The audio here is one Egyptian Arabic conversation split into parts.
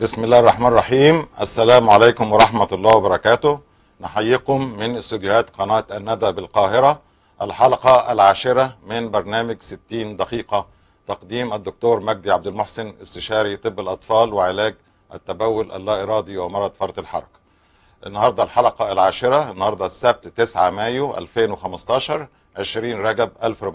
بسم الله الرحمن الرحيم السلام عليكم ورحمة الله وبركاته نحييكم من استوديوهات قناة الندى بالقاهرة الحلقة العاشرة من برنامج 60 دقيقة تقديم الدكتور مجدي عبد المحسن استشاري طب الأطفال وعلاج التبول اللا إرادي ومرض فرط الحركة النهاردة الحلقة العاشرة النهاردة السبت 9 مايو 2015 20 رجب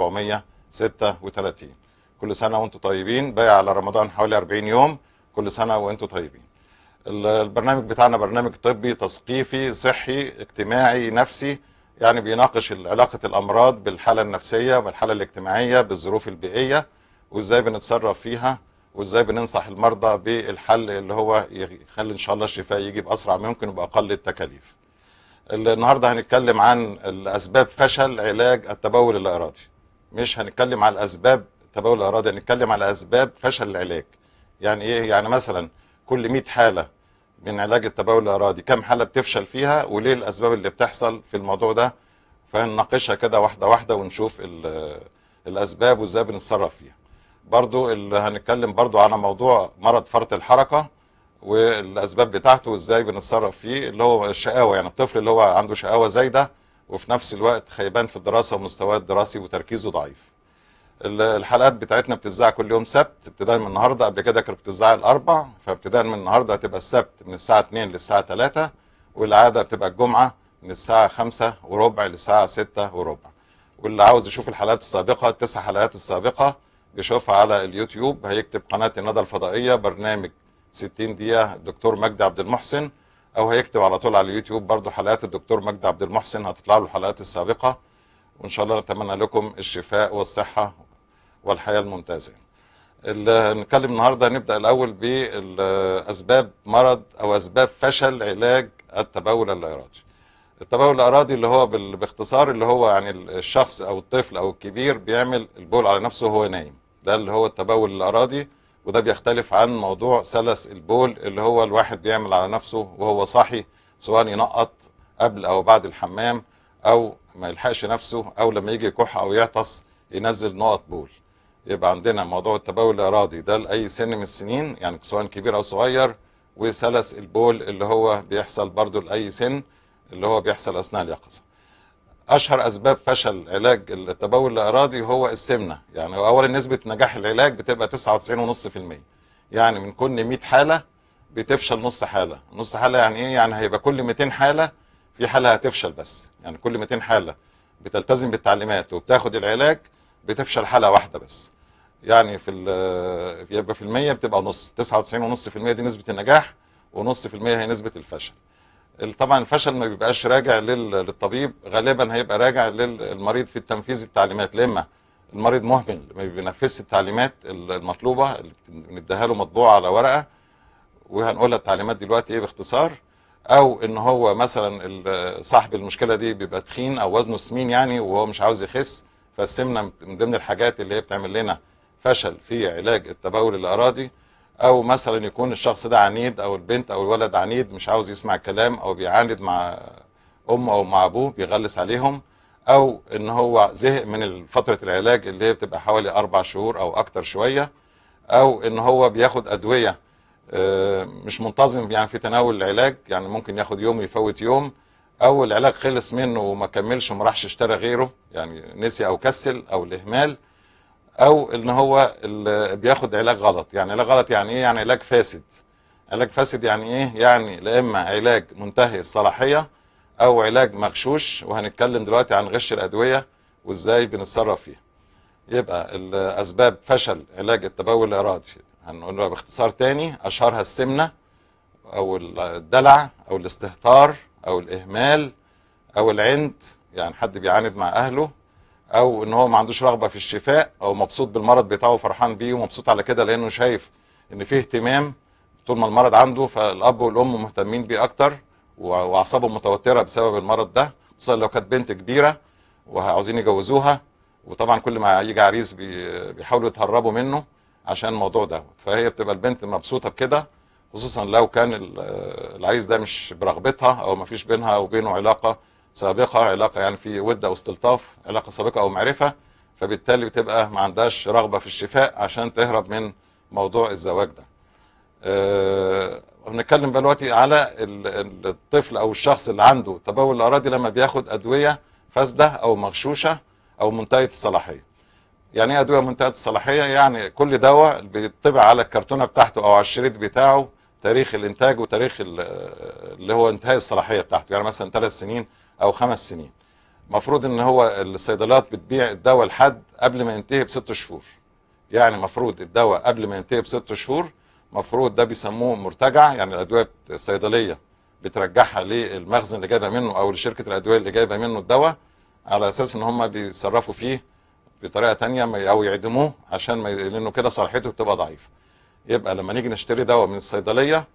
1436 كل سنة وانتم طيبين باقي على رمضان حوالي 40 يوم كل سنة وانتم طيبين البرنامج بتاعنا برنامج طبي تثقيفي صحي اجتماعي نفسي يعني بيناقش علاقة الأمراض بالحالة النفسية والحالة الاجتماعية بالظروف البيئية وازاي بنتصرف فيها وازاي بننصح المرضى بالحل اللي هو يخلي ان شاء الله الشفاء يجي باسرع ممكن وباقل التكاليف. النهارده هنتكلم عن الاسباب فشل علاج التبول اللا ارادي. مش هنتكلم على الاسباب التبول اللا ارادي هنتكلم على اسباب فشل العلاج. يعني ايه؟ يعني مثلا كل 100 حاله من علاج التبول اللا ارادي كم حاله بتفشل فيها وليه الاسباب اللي بتحصل في الموضوع ده فهنناقشها كده واحده واحده ونشوف الاسباب وازاي بنتصرف فيها. برضو اللي هنتكلم برضو على موضوع مرض فرط الحركة والاسباب بتاعته وازاي بنتصرف فيه اللي هو الشقاوة يعني الطفل اللي هو عنده شقاوة زايدة وفي نفس الوقت خيبان في الدراسة ومستواه الدراسي وتركيزه ضعيف الحلقات بتاعتنا بتذاع كل يوم سبت ابتداء من النهارده قبل كده كانت بتذاع الاربع فابتداء من النهارده هتبقى السبت من الساعه 2 للساعه 3 والعاده بتبقى الجمعه من الساعه 5 وربع للساعه 6 وربع واللي عاوز يشوف الحلقات السابقه التسع حلقات السابقه يشوفها على اليوتيوب هيكتب قناة الندى الفضائية برنامج 60 دقيقة الدكتور مجدي عبد المحسن او هيكتب على طول على اليوتيوب برضو حلقات الدكتور مجدي عبد المحسن هتطلع له الحلقات السابقة وان شاء الله نتمنى لكم الشفاء والصحة والحياة الممتازة نتكلم النهاردة نبدأ الاول باسباب مرض او اسباب فشل علاج التبول اللا ارادي التبول الارادي اللي هو باختصار اللي هو يعني الشخص او الطفل او الكبير بيعمل البول على نفسه وهو نايم ده اللي هو التبول الارادي وده بيختلف عن موضوع سلس البول اللي هو الواحد بيعمل على نفسه وهو صاحي سواء ينقط قبل او بعد الحمام او ما يلحقش نفسه او لما يجي يكح او يعطس ينزل نقط بول يبقى عندنا موضوع التبول الارادي ده لاي سن من السنين يعني سواء كبير او صغير وسلس البول اللي هو بيحصل برضو لاي سن اللي هو بيحصل اثناء اليقظه. اشهر اسباب فشل علاج التبول اللا ارادي هو السمنه، يعني اولا نسبه نجاح العلاج بتبقى 99.5%. يعني من كل 100 حاله بتفشل نص حاله، نص حاله يعني ايه؟ يعني هيبقى كل 200 حاله في حاله هتفشل بس، يعني كل 200 حاله بتلتزم بالتعليمات وبتاخد العلاج بتفشل حاله واحده بس. يعني في يبقى في المية بتبقى نص 99.5% دي نسبه النجاح ونص في المية هي نسبه الفشل. طبعا الفشل ما بيبقاش راجع للطبيب غالبا هيبقى راجع للمريض في تنفيذ التعليمات لما المريض مهمل ما بينفذش التعليمات المطلوبه اللي بنديها له مطبوعه على ورقه وهنقولها التعليمات دلوقتي ايه باختصار او ان هو مثلا صاحب المشكله دي بيبقى تخين او وزنه سمين يعني وهو مش عاوز يخس فالسمنه من ضمن الحاجات اللي هي بتعمل لنا فشل في علاج التبول الارادي او مثلا يكون الشخص ده عنيد او البنت او الولد عنيد مش عاوز يسمع الكلام او بيعاند مع امه او مع ابوه بيغلس عليهم او ان هو زهق من فتره العلاج اللي هي بتبقى حوالي اربع شهور او اكتر شويه او ان هو بياخد ادويه مش منتظم يعني في تناول العلاج يعني ممكن ياخد يوم يفوت يوم او العلاج خلص منه وما كملش وما راحش اشترى غيره يعني نسي او كسل او الاهمال او ان هو بياخد علاج غلط يعني علاج غلط يعني ايه يعني علاج فاسد علاج فاسد يعني ايه يعني لا اما علاج منتهي الصلاحيه او علاج مغشوش وهنتكلم دلوقتي عن غش الادويه وازاي بنتصرف فيها يبقى الاسباب فشل علاج التبول الارادي هنقولها باختصار تاني اشهرها السمنه او الدلع او الاستهتار او الاهمال او العند يعني حد بيعاند مع اهله او ان هو ما عندوش رغبه في الشفاء او مبسوط بالمرض بتاعه وفرحان بيه ومبسوط على كده لانه شايف ان فيه اهتمام طول ما المرض عنده فالاب والام مهتمين بيه اكتر واعصابهم متوتره بسبب المرض ده خصوصا لو كانت بنت كبيره وعاوزين يجوزوها وطبعا كل ما يجي عريس بيحاولوا يتهربوا منه عشان الموضوع ده فهي بتبقى البنت مبسوطه بكده خصوصا لو كان العريس ده مش برغبتها او ما فيش بينها وبينه علاقه سابقه علاقه يعني في ود او استلطاف علاقه سابقه او معرفه فبالتالي بتبقى ما عندهاش رغبه في الشفاء عشان تهرب من موضوع الزواج ده آه، بنتكلم بقى دلوقتي على ال- ال- الطفل او الشخص اللي عنده تبول الاراضي لما بياخد ادويه فاسده او مغشوشه او منتهيه الصلاحيه يعني ايه ادويه منتهيه الصلاحيه يعني كل دواء بيطبع على الكرتونه بتاعته او على الشريط بتاعه تاريخ الانتاج وتاريخ ال- اللي هو انتهاء الصلاحيه بتاعته يعني مثلا ثلاث سنين او خمس سنين المفروض ان هو الصيدليات بتبيع الدواء لحد قبل ما ينتهي بست شهور يعني المفروض الدواء قبل ما ينتهي بست شهور مفروض ده بيسموه مرتجع يعني الادويه الصيدليه بترجعها للمخزن اللي جايبه منه او لشركه الادويه اللي جايبه منه الدواء على اساس ان هم بيتصرفوا فيه بطريقه تانية ما- او يعدموه عشان ما ي- لانه كده صلاحيته بتبقى ضعيفه يبقى لما نيجي نشتري دواء من الصيدليه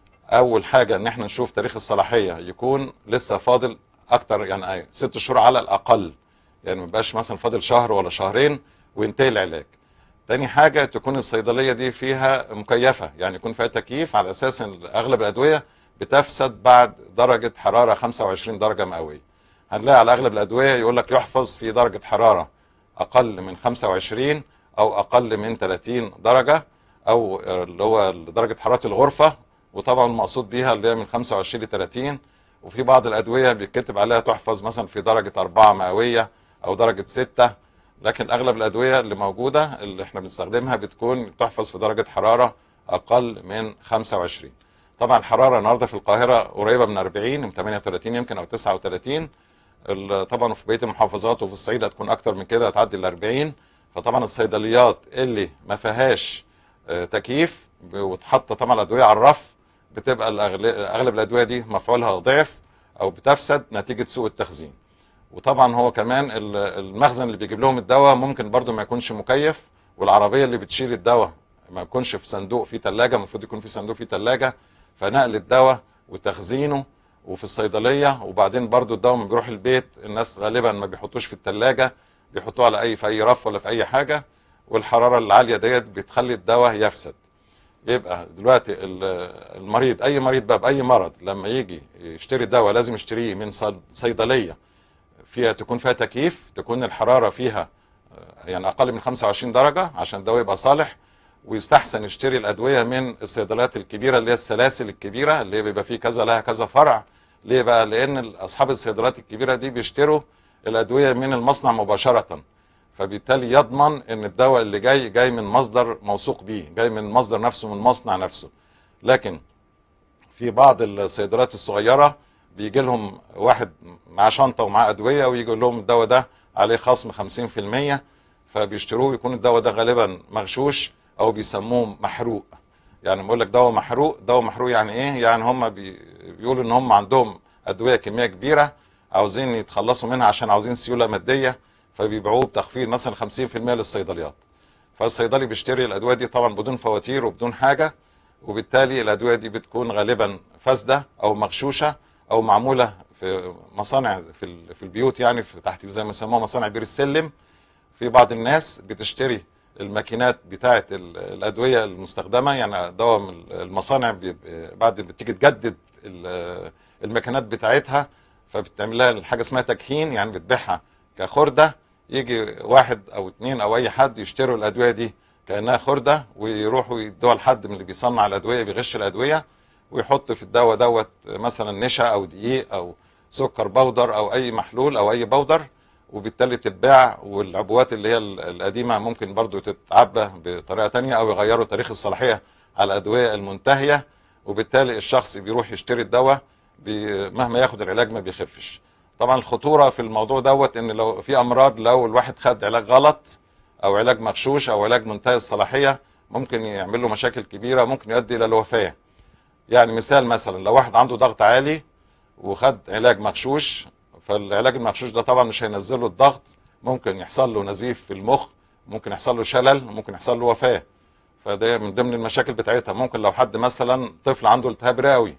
اول حاجه ان احنا نشوف تاريخ الصلاحيه يكون لسه فاضل اكتر يعني أي ست شهور على الاقل يعني ما يبقاش مثلا فاضل شهر ولا شهرين وينتهي العلاج تاني حاجة تكون الصيدلية دي فيها مكيفة يعني يكون فيها تكييف على أساس إن أغلب الأدوية بتفسد بعد درجة حرارة 25 درجة مئوية هنلاقي على أغلب الأدوية يقول لك يحفظ في درجة حرارة أقل من 25 أو أقل من 30 درجة أو اللي هو درجة حرارة الغرفة وطبعا المقصود بيها اللي هي من 25 ل 30 وفي بعض الأدوية بيتكتب عليها تحفظ مثلا في درجة 4 مئوية أو درجة 6 لكن اغلب الادويه اللي موجوده اللي احنا بنستخدمها بتكون تحفظ في درجه حراره اقل من 25 طبعا الحراره النهارده في القاهره قريبه من 40 من 38 يمكن او 39 ال- طبعا في بقيه المحافظات وفي الصعيد هتكون اكتر من كده هتعدي ال 40 فطبعا الصيدليات اللي ما فيهاش آه، تكييف ب- وتحط طبعا الادويه على الرف بتبقى الأغل- اغلب الادويه دي مفعولها ضعف او بتفسد نتيجه سوء التخزين وطبعا هو كمان ال- المخزن اللي بيجيب لهم الدواء ممكن برضو ما يكونش مكيف والعربيه اللي بتشيل الدواء ما يكونش في صندوق فيه ثلاجه المفروض يكون في صندوق فيه ثلاجه فنقل الدواء وتخزينه وفي الصيدليه وبعدين برضو الدواء لما بيروح البيت الناس غالبا ما بيحطوش في الثلاجه بيحطوه على اي في اي رف ولا في اي حاجه والحراره العاليه ديت بتخلي الدواء يفسد يبقى دلوقتي ال- المريض اي مريض بقى باي مرض لما يجي يشتري دواء لازم يشتريه من صيد- صيدليه فيها تكون فيها تكييف تكون الحراره فيها آه، يعني اقل من 25 درجه عشان الدواء يبقى صالح ويستحسن يشتري الادويه من الصيدليات الكبيره اللي هي السلاسل الكبيره اللي بيبقى فيه كذا لها كذا فرع ليه بقى لان اصحاب الصيدليات الكبيره دي بيشتروا الادويه من المصنع مباشره فبالتالي يضمن ان الدواء اللي جاي جاي من مصدر موثوق بيه جاي من المصدر نفسه من المصنع نفسه لكن في بعض الصيدليات الصغيره بيجي لهم واحد معاه شنطه ومعاه ادويه ويجي لهم الدواء ده عليه خصم 50% فبيشتروه يكون الدواء ده غالبا مغشوش او بيسموه محروق يعني بقول لك دواء محروق دواء محروق يعني ايه يعني هم بي بيقولوا ان هم عندهم ادويه كميه كبيره عاوزين يتخلصوا منها عشان عاوزين سيوله ماديه فبيبيعوه بتخفيض مثلا 50% للصيدليات فالصيدلي بيشتري الادويه دي طبعا بدون فواتير وبدون حاجه وبالتالي الادويه دي بتكون غالبا فاسده او مغشوشه او معموله في مصانع في ال- في البيوت يعني في تحت زي ما يسموها مصانع بير السلم في بعض الناس بتشتري الماكينات بتاعه ال- الادويه المستخدمه يعني دواء من المصانع بيبقى- بعد ما بتيجي تجدد ال- الماكينات بتاعتها فبتعمل لها حاجه اسمها تكهين يعني بتبيعها كخرده يجي واحد او اتنين او اي حد يشتروا الادويه دي كانها خرده ويروحوا يدوها لحد من اللي بيصنع الادويه بيغش الادويه ويحط في الدواء دوت مثلا نشا او دقيق او سكر بودر او اي محلول او اي بودر وبالتالي بتتباع والعبوات اللي هي ال- القديمه ممكن برضو تتعبى بطريقه تانية او يغيروا تاريخ الصلاحيه على الادويه المنتهيه وبالتالي الشخص بيروح يشتري الدواء بي- مهما ياخد العلاج ما بيخفش طبعا الخطوره في الموضوع دوت ان لو في امراض لو الواحد خد علاج غلط او علاج مغشوش او علاج منتهي الصلاحيه ممكن يعمل له مشاكل كبيره ممكن يؤدي الى الوفاه يعني مثال مثلا لو واحد عنده ضغط عالي وخد علاج مغشوش فالعلاج المغشوش ده طبعا مش هينزل له الضغط ممكن يحصل له نزيف في المخ ممكن يحصل له شلل ممكن يحصل له وفاه فده من ضمن المشاكل بتاعتها ممكن لو حد مثلا طفل عنده التهاب رئوي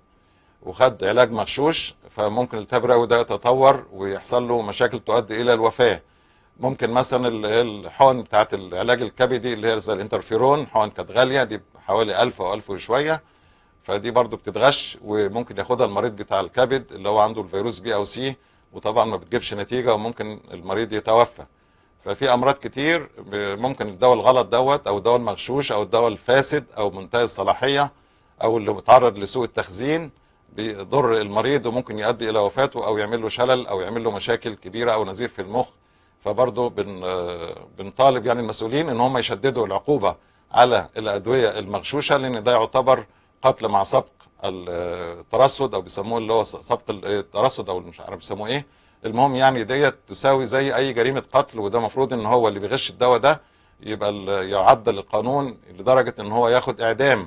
وخد علاج مغشوش فممكن الالتهاب الرئوي ده يتطور ويحصل له مشاكل تؤدي الى الوفاه ممكن مثلا ال- الحقن بتاعت العلاج الكبدي اللي هي زي الانترفيرون حقن كانت غاليه دي حوالي 1000 او 1000 وشويه فدي برضو بتتغش وممكن ياخدها المريض بتاع الكبد اللي هو عنده الفيروس بي او سي وطبعا ما بتجيبش نتيجه وممكن المريض يتوفى ففي امراض كتير ب- ممكن الدواء الغلط دوت او الدواء المغشوش او الدواء الفاسد او منتهي الصلاحيه او اللي متعرض لسوء التخزين بيضر المريض وممكن يؤدي الى وفاته او يعمل له شلل او يعمل له مشاكل كبيره او نزيف في المخ فبرضه بن آه، بنطالب يعني المسؤولين ان هم يشددوا العقوبه على الادويه المغشوشه لان ده يعتبر قتل مع سبق الترصد او بيسموه اللي هو سبق الترصد او مش عارف بيسموه ايه المهم يعني ديت تساوي زي اي جريمه قتل وده المفروض ان هو اللي بيغش الدواء ده يبقى ال- يعدل القانون لدرجه ان هو ياخد اعدام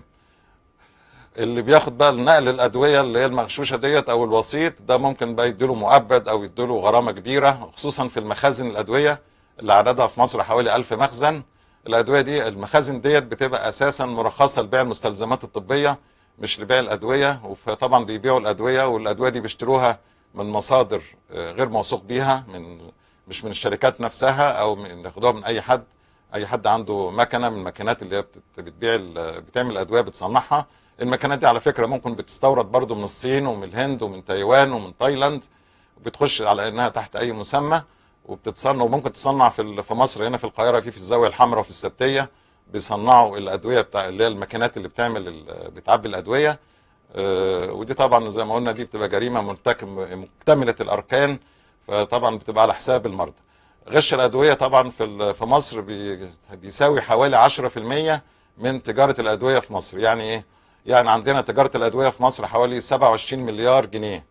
اللي بياخد بقى نقل الادويه اللي هي المغشوشه ديت او الوسيط ده ممكن بقى يديله مؤبد او يديله غرامه كبيره خصوصا في المخازن الادويه اللي عددها في مصر حوالي 1000 مخزن الادويه دي المخازن ديت بتبقى اساسا مرخصه لبيع المستلزمات الطبيه مش لبيع الادويه وطبعا بيبيعوا الادويه والادويه دي بيشتروها من مصادر آه، غير موثوق بيها من مش من الشركات نفسها او من ياخدوها من اي حد اي حد عنده مكنه من الماكينات اللي هي بتت- بتبيع ال- بتعمل الادويه بتصنعها الماكينات دي على فكره ممكن بتستورد برضو من الصين ومن الهند ومن تايوان ومن تايلاند وبتخش على انها تحت اي مسمى وبتتصنع وممكن تصنع في ال- في مصر هنا في القاهره في في الزاويه الحمراء وفي السبتيه بيصنعوا الادويه بتاع اللي هي الماكينات اللي بتعمل ال- بتعبي الادويه آه، ودي طبعا زي ما قلنا دي بتبقى جريمه مرتكب مكتمله الاركان فطبعا بتبقى على حساب المرضى غش الادويه طبعا في ال- في مصر بي- بيساوي حوالي 10% من تجاره الادويه في مصر يعني ايه يعني عندنا تجاره الادويه في مصر حوالي 27 مليار جنيه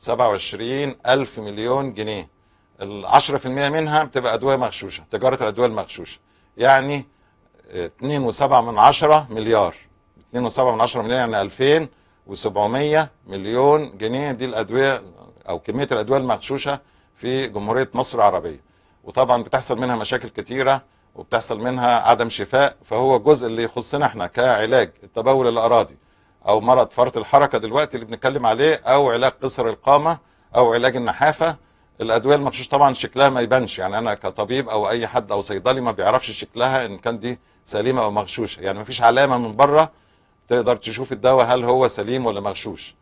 27 الف مليون جنيه ال 10% منها بتبقى ادويه مغشوشه تجاره الادويه المغشوشه يعني 2.7 من عشرة مليار 2.7 من عشرة مليار يعني 2700 مليون جنيه دي الادويه او كميه الادويه المغشوشه في جمهوريه مصر العربيه وطبعا بتحصل منها مشاكل كتيره وبتحصل منها عدم شفاء فهو الجزء اللي يخصنا احنا كعلاج التبول الاراضي او مرض فرط الحركه دلوقتي اللي بنتكلم عليه او علاج قصر القامه او علاج النحافه الادويه المغشوش طبعا شكلها ما يبانش يعني انا كطبيب او اي حد او صيدلي ما بيعرفش شكلها ان كان دي سليمه او مغشوشه يعني ما فيش علامه من بره تقدر تشوف الدواء هل هو سليم ولا مغشوش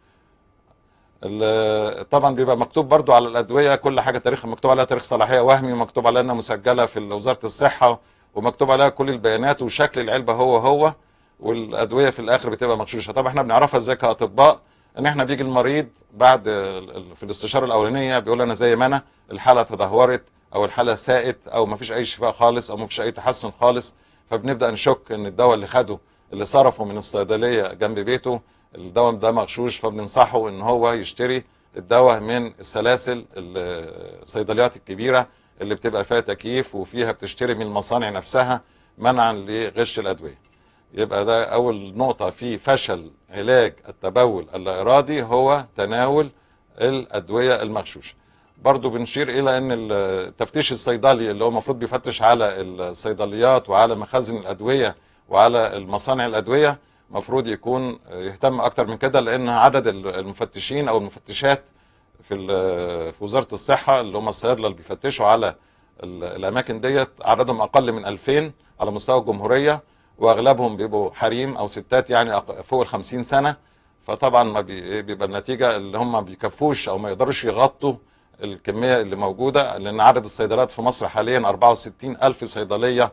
ال- طبعا بيبقى مكتوب برضو على الادويه كل حاجه تاريخ مكتوب عليها تاريخ صلاحيه وهمي ومكتوب عليها انها مسجله في وزاره الصحه ومكتوب عليها كل البيانات وشكل العلبه هو هو والادويه في الاخر بتبقى مغشوشه طبعا احنا بنعرفها ازاي كاطباء ان احنا بيجي المريض بعد ال- ال- في الاستشاره الاولانيه بيقول انا زي ما انا الحاله تدهورت او الحاله ساءت او ما فيش اي شفاء خالص او ما فيش اي تحسن خالص فبنبدا نشك ان الدواء اللي خده اللي صرفه من الصيدليه جنب بيته الدواء ده مغشوش فبننصحه ان هو يشتري الدواء من السلاسل ال- الصيدليات الكبيره اللي بتبقى فيها تكييف وفيها بتشتري من المصانع نفسها منعا لغش الادويه يبقى ده اول نقطه في فشل علاج التبول اللا ارادي هو تناول الادويه المغشوشه برضو بنشير الى ان التفتيش الصيدلي اللي هو المفروض بيفتش على الصيدليات وعلى مخازن الادويه وعلى المصانع الادويه مفروض يكون يهتم اكتر من كده لان عدد المفتشين او المفتشات في ال- في وزاره الصحه اللي هم الصيادله اللي بيفتشوا على ال- الاماكن ديت عددهم اقل من 2000 على مستوى الجمهوريه واغلبهم بيبقوا حريم او ستات يعني أق- فوق ال 50 سنه فطبعا ما بي- بيبقى النتيجه اللي هم ما بيكفوش او ما يقدروش يغطوا الكميه اللي موجوده لان عدد الصيدليات في مصر حاليا 64 الف صيدليه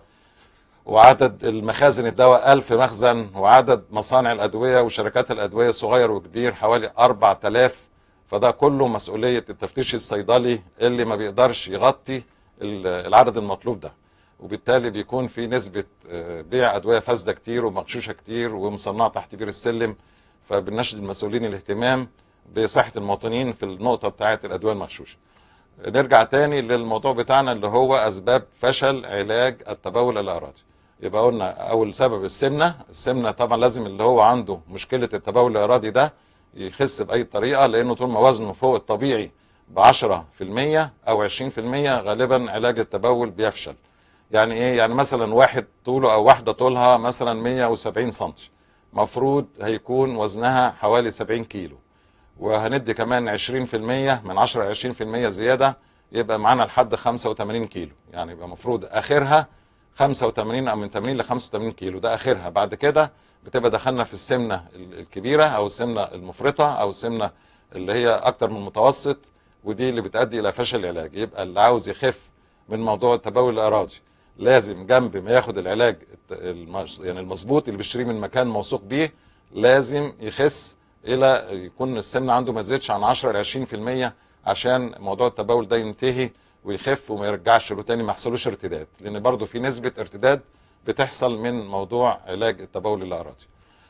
وعدد المخازن الدواء 1000 مخزن وعدد مصانع الادويه وشركات الادويه صغير وكبير حوالي 4000 فده كله مسؤوليه التفتيش الصيدلي اللي ما بيقدرش يغطي ال- العدد المطلوب ده وبالتالي بيكون في نسبه آه، بيع ادويه فاسده كتير ومغشوشه كتير ومصنعه تحت بير السلم فبنشد المسؤولين الاهتمام بصحه المواطنين في النقطه بتاعه الادويه المغشوشه نرجع تاني للموضوع بتاعنا اللي هو اسباب فشل علاج التبول الارادي يبقى قلنا اول سبب السمنه السمنه طبعا لازم اللي هو عنده مشكله التبول الارادي ده يخس باي طريقه لانه طول ما وزنه فوق الطبيعي ب 10% او 20% غالبا علاج التبول بيفشل يعني ايه يعني مثلا واحد طوله او واحده طولها مثلا 170 سم مفروض هيكون وزنها حوالي 70 كيلو وهندي كمان 20% من 10 ل 20% زياده يبقى معانا لحد 85 كيلو يعني يبقى المفروض اخرها 85 او من 80 ل 85 كيلو ده اخرها بعد كده بتبقى دخلنا في السمنه ال- الكبيره او السمنه المفرطه او السمنه اللي هي اكتر من المتوسط ودي اللي بتؤدي الى فشل العلاج يبقى اللي عاوز يخف من موضوع التبول الارادي لازم جنب ما ياخد العلاج الت- المش- يعني المظبوط اللي بيشتريه من مكان موثوق بيه لازم يخس الى يكون السمنه عنده ما زادش عن 10 ل 20% عشان موضوع التبول ده ينتهي ويخف وما يرجعش له تاني ما يحصلوش ارتداد لان برضه في نسبه ارتداد بتحصل من موضوع علاج التبول اللا ارادي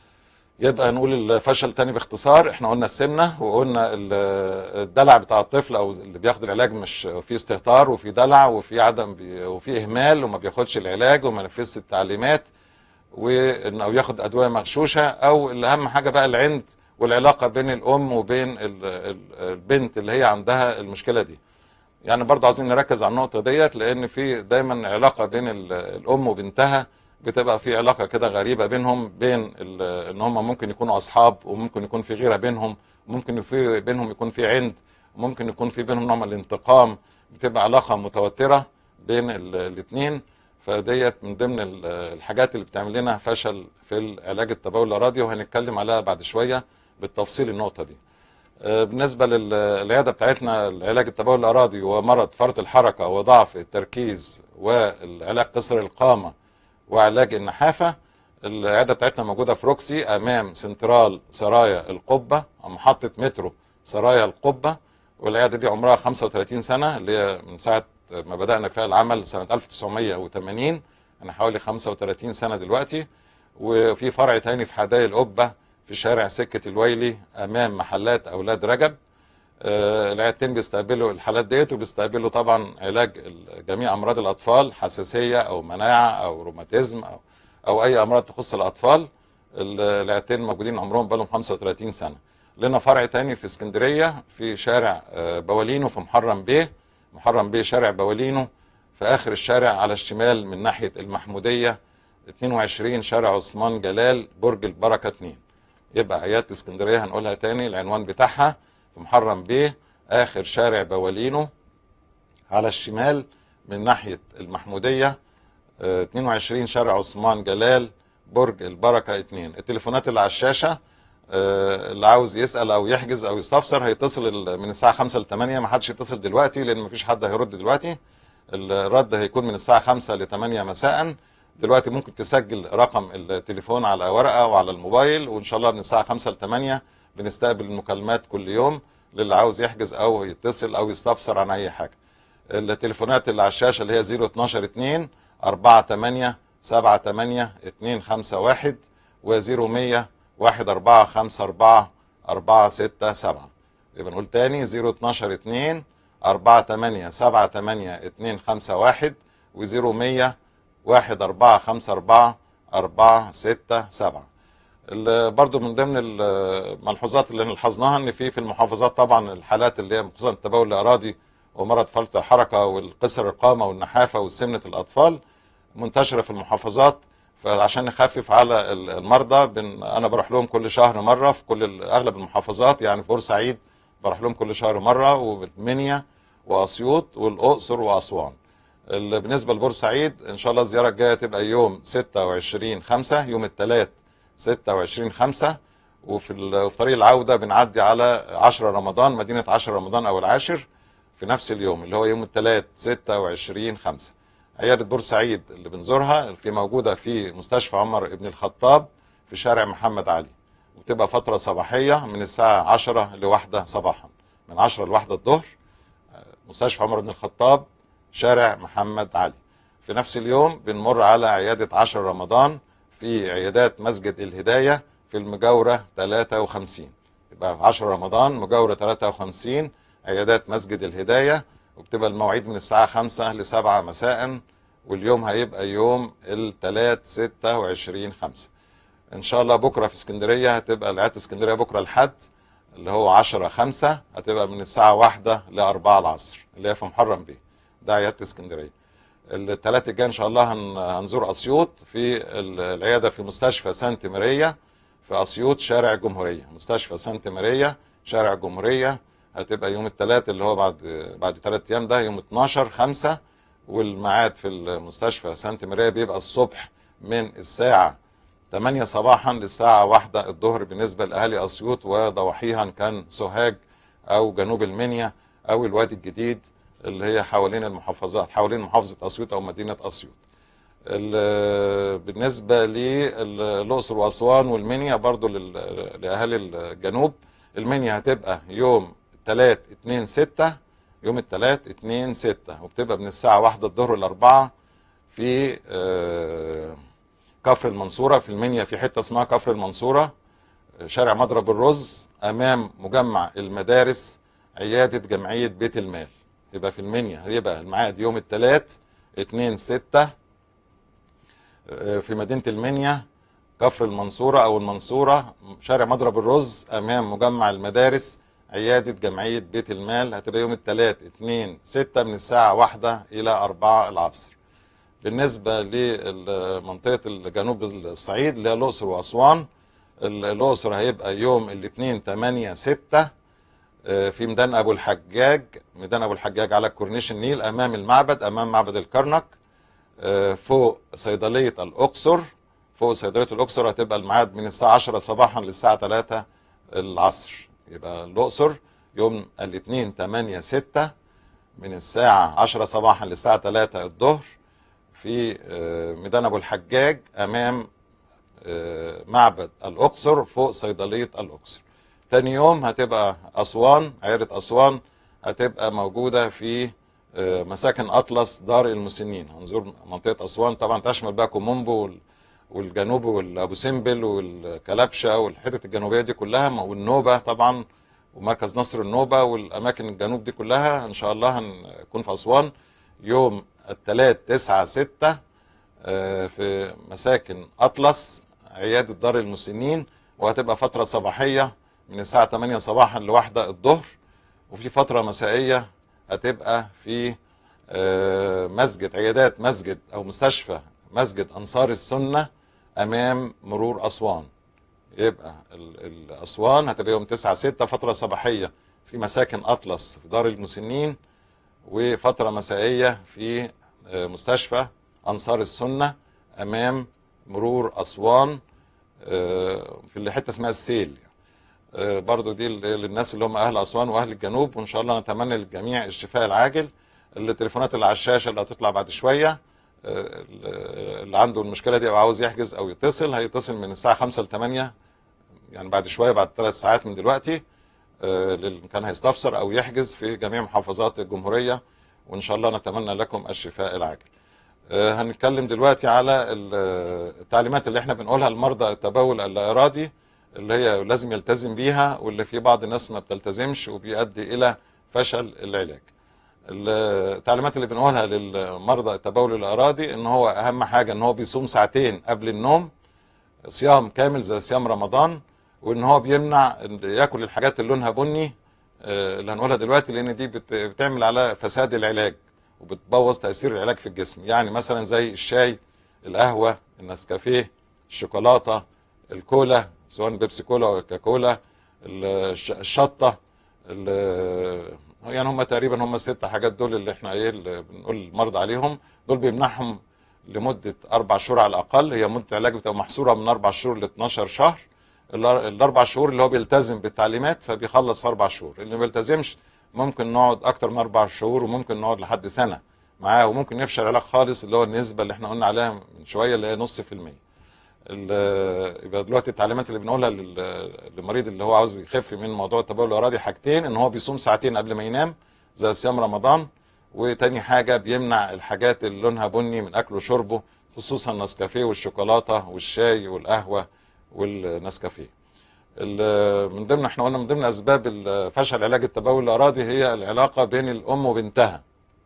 يبقى نقول الفشل تاني باختصار احنا قلنا السمنه وقلنا ال- الدلع بتاع الطفل او اللي بياخد العلاج مش في استهتار وفي دلع وفي عدم بي وفي اهمال وما بياخدش العلاج وما نفذش التعليمات وان او ياخد ادويه مغشوشه او الاهم حاجه بقى العند والعلاقه بين الام وبين ال- ال- البنت اللي هي عندها المشكله دي يعني برضه عايزين نركز على النقطه ديت لان في دايما علاقه بين ال- الام وبنتها بتبقى في علاقه كده غريبه بينهم بين ال- ان هم ممكن يكونوا اصحاب وممكن يكون في غيره بينهم ممكن في بينهم يكون في عند ممكن يكون في بينهم نوع من الانتقام بتبقى علاقه متوتره بين الاثنين فديت من ضمن ال- الحاجات اللي بتعمل لنا فشل في العلاج التبول الارادي وهنتكلم عليها بعد شويه بالتفصيل النقطه دي آه، بالنسبه للعياده بتاعتنا العلاج التبول الارادي ومرض فرط الحركه وضعف التركيز والعلاج قصر القامه وعلاج النحافه العياده بتاعتنا موجوده في روكسي امام سنترال سرايا القبه أو محطه مترو سرايا القبه والعياده دي عمرها 35 سنه اللي هي من ساعه ما بدانا فيها العمل سنه 1980 انا حوالي 35 سنه دلوقتي وفي فرع تاني في حدائق القبه في شارع سكه الويلي امام محلات اولاد رجب آه، العيادتين بيستقبلوا الحالات ديت وبيستقبلوا طبعا علاج ال- جميع امراض الاطفال حساسيه او مناعه او روماتيزم او او اي امراض تخص الاطفال ال- العيادتين موجودين عمرهم بقالهم 35 سنه لنا فرع تاني في اسكندريه في شارع آه، بوالينو في محرم بيه محرم بيه شارع بوالينو في اخر الشارع على الشمال من ناحيه المحموديه 22 شارع عثمان جلال برج البركه 2 يبقى عياده اسكندريه هنقولها تاني العنوان بتاعها في محرم بيه اخر شارع بوالينو على الشمال من ناحيه المحموديه آه، 22 شارع عثمان جلال برج البركه 2 التليفونات اللي على الشاشه آه، اللي عاوز يسال او يحجز او يستفسر هيتصل ال- من الساعه 5 ل 8 ما حدش يتصل دلوقتي لان مفيش حد هيرد دلوقتي الرد هيكون من الساعه 5 ل 8 مساء دلوقتي ممكن تسجل رقم التليفون على ورقه وعلى الموبايل وان شاء الله من الساعه 5 ل 8 بنستقبل المكالمات كل يوم للي عاوز يحجز او يتصل او يستفسر عن اي حاجه التليفونات اللي على الشاشه اللي هي 012 2 48 78 251 و0100 1454 467 يبقى نقول تاني 012 2 48 78 251 و0100 1454 467 ال- برضو من ضمن الملحوظات اللي لاحظناها ان في في المحافظات طبعا الحالات اللي هي خصوصا التبول الارادي ومرض فرط الحركه والقصر القامه والنحافه وسمنه الاطفال منتشره في المحافظات فعشان نخفف على ال- المرضى بن انا بروح لهم كل شهر مره في كل ال- اغلب المحافظات يعني في بورسعيد بروح لهم كل شهر مره والمنيا واسيوط والاقصر واسوان ال- بالنسبه لبورسعيد ان شاء الله الزياره الجايه تبقى يوم 26 5 يوم الثلاث 26 5 وفي ال- وفي طريق العوده بنعدي على 10 رمضان مدينه 10 رمضان او العاشر في نفس اليوم اللي هو يوم الثلاث 26 5 عياده بورسعيد اللي بنزورها في موجوده في مستشفى عمر ابن الخطاب في شارع محمد علي وتبقى فتره صباحيه من الساعه 10 لواحدة صباحا من 10 لواحدة الظهر مستشفى عمر بن الخطاب شارع محمد علي في نفس اليوم بنمر على عيادة عشر رمضان في عيادات مسجد الهداية في المجاورة 53 يبقى 10 رمضان مجاورة 53 عيادات مسجد الهداية وبتبقى المواعيد من الساعة 5 ل 7 مساء واليوم هيبقى يوم الثلاث 26 5 ان شاء الله بكرة في اسكندرية هتبقى عيادة اسكندرية بكرة الحد اللي هو 10 5 هتبقى من الساعة 1 ل 4 العصر اللي هي في محرم بيه ده عيادة اسكندرية الثلاث الجاي ان شاء الله هن- هنزور اسيوط في ال- العيادة في مستشفى سانت ماريا في اسيوط شارع الجمهورية مستشفى سانت ماريا شارع الجمهورية هتبقى يوم الثلاث اللي هو بعد بعد ثلاث ايام ده يوم 12 5 والميعاد في المستشفى سانت ماريا بيبقى الصبح من الساعة 8 صباحا للساعة واحدة الظهر بالنسبة لأهالي أسيوط وضواحيها إن كان سوهاج أو جنوب المنيا أو الوادي الجديد اللي هي حوالين المحافظات حوالين محافظة أسيوط أو مدينة أسيوط ال- بالنسبه للاقصر واسوان والمنيا برضو لل- لاهالي الجنوب المنيا هتبقى يوم 3 2 6 يوم الثلاث 2 6 وبتبقى من الساعه 1 الظهر ل 4 في آه، كفر المنصوره في المنيا في حته اسمها كفر المنصوره شارع مضرب الرز امام مجمع المدارس عياده جمعيه بيت المال يبقى في المنيا هيبقى الميعاد يوم الثلاث 2 6 في مدينه المنيا كفر المنصوره او المنصوره شارع مضرب الرز امام مجمع المدارس عياده جمعيه بيت المال هتبقى يوم الثلاث 2 6 من الساعه 1 الى 4 العصر بالنسبه لمنطقه الجنوب الصعيد اللي هي الاقصر واسوان ال- الاقصر هيبقى يوم الاثنين 8 6 آه، في ميدان ابو الحجاج ميدان ابو الحجاج على كورنيش النيل امام المعبد امام معبد الكرنك آه، فوق صيدليه الاقصر فوق صيدليه الاقصر هتبقى الميعاد من الساعه 10 صباحا للساعه 3 العصر يبقى الاقصر يوم الاثنين 8 6 من الساعه 10 صباحا للساعه 3 الظهر في آه، ميدان ابو الحجاج امام آه، معبد الاقصر فوق صيدليه الاقصر تاني يوم هتبقى اسوان عيره اسوان هتبقى موجوده في آه، مساكن اطلس دار المسنين هنزور منطقه اسوان طبعا تشمل بقى كومومبو وال- والجنوب والابو سمبل والكلبشه والحتت الجنوبيه دي كلها والنوبه طبعا ومركز نصر النوبه والاماكن الجنوب دي كلها ان شاء الله هنكون في اسوان يوم الثلاث 9 6 آه، في مساكن اطلس عياده دار المسنين وهتبقى فتره صباحيه من الساعه 8 صباحا لواحدة الظهر وفي فتره مسائيه هتبقى في آه، مسجد عيادات مسجد او مستشفى مسجد انصار السنه امام مرور اسوان يبقى ال- ال- اسوان هتبقى يوم 9 6 فتره صباحيه في مساكن اطلس في دار المسنين وفتره مسائيه في آه، مستشفى انصار السنه امام مرور اسوان آه، في اللي حته اسمها السيل آه، برضو دي ل- للناس اللي هم اهل اسوان واهل الجنوب وان شاء الله نتمنى للجميع الشفاء العاجل التليفونات اللي على الشاشه اللي هتطلع بعد شويه آه، اللي عنده المشكله دي او عاوز يحجز او يتصل هيتصل من الساعه 5 ل 8 يعني بعد شويه بعد ثلاث ساعات من دلوقتي آه، للي كان هيستفسر او يحجز في جميع محافظات الجمهوريه وان شاء الله نتمنى لكم الشفاء العاجل. آه، هنتكلم دلوقتي على ال- التعليمات اللي احنا بنقولها لمرضى التبول اللا ارادي اللي هي لازم يلتزم بيها واللي في بعض الناس ما بتلتزمش وبيؤدي الى فشل العلاج. التعليمات اللي بنقولها للمرضى التبول الارادي ان هو اهم حاجه ان هو بيصوم ساعتين قبل النوم صيام كامل زي صيام رمضان وان هو بيمنع إن ياكل الحاجات اللي لونها بني آه، اللي هنقولها دلوقتي لان دي بت- بتعمل على فساد العلاج وبتبوظ تاثير العلاج في الجسم يعني مثلا زي الشاي القهوه النسكافيه الشوكولاته الكولا سواء بيبسي كولا او كولا الش- الشطه ال- يعني هم تقريبا هم الست حاجات دول اللي احنا ايه اللي بنقول المرضى عليهم دول بيمنعهم لمده اربع شهور على الاقل هي مده العلاج بتبقى محصوره من اربع شهور ل 12 شهر الأر- الاربع شهور اللي هو بيلتزم بالتعليمات فبيخلص في اربع شهور اللي ما بيلتزمش ممكن نقعد اكتر من اربع شهور وممكن نقعد لحد سنه معاه وممكن يفشل العلاج خالص اللي هو النسبه اللي احنا قلنا عليها من شويه اللي هي نص في الميه ال- يبقى دلوقتي التعليمات اللي بنقولها لل- للمريض اللي هو عاوز يخف من موضوع التبول الارادي حاجتين ان هو بيصوم ساعتين قبل ما ينام زي صيام رمضان وتاني حاجه بيمنع الحاجات اللي لونها بني من اكله وشربه خصوصا النسكافيه والشوكولاته والشاي والقهوه والنسكافيه ال- من ضمن احنا قلنا من ضمن اسباب ال- فشل علاج التبول الارادي هي العلاقه بين الام وبنتها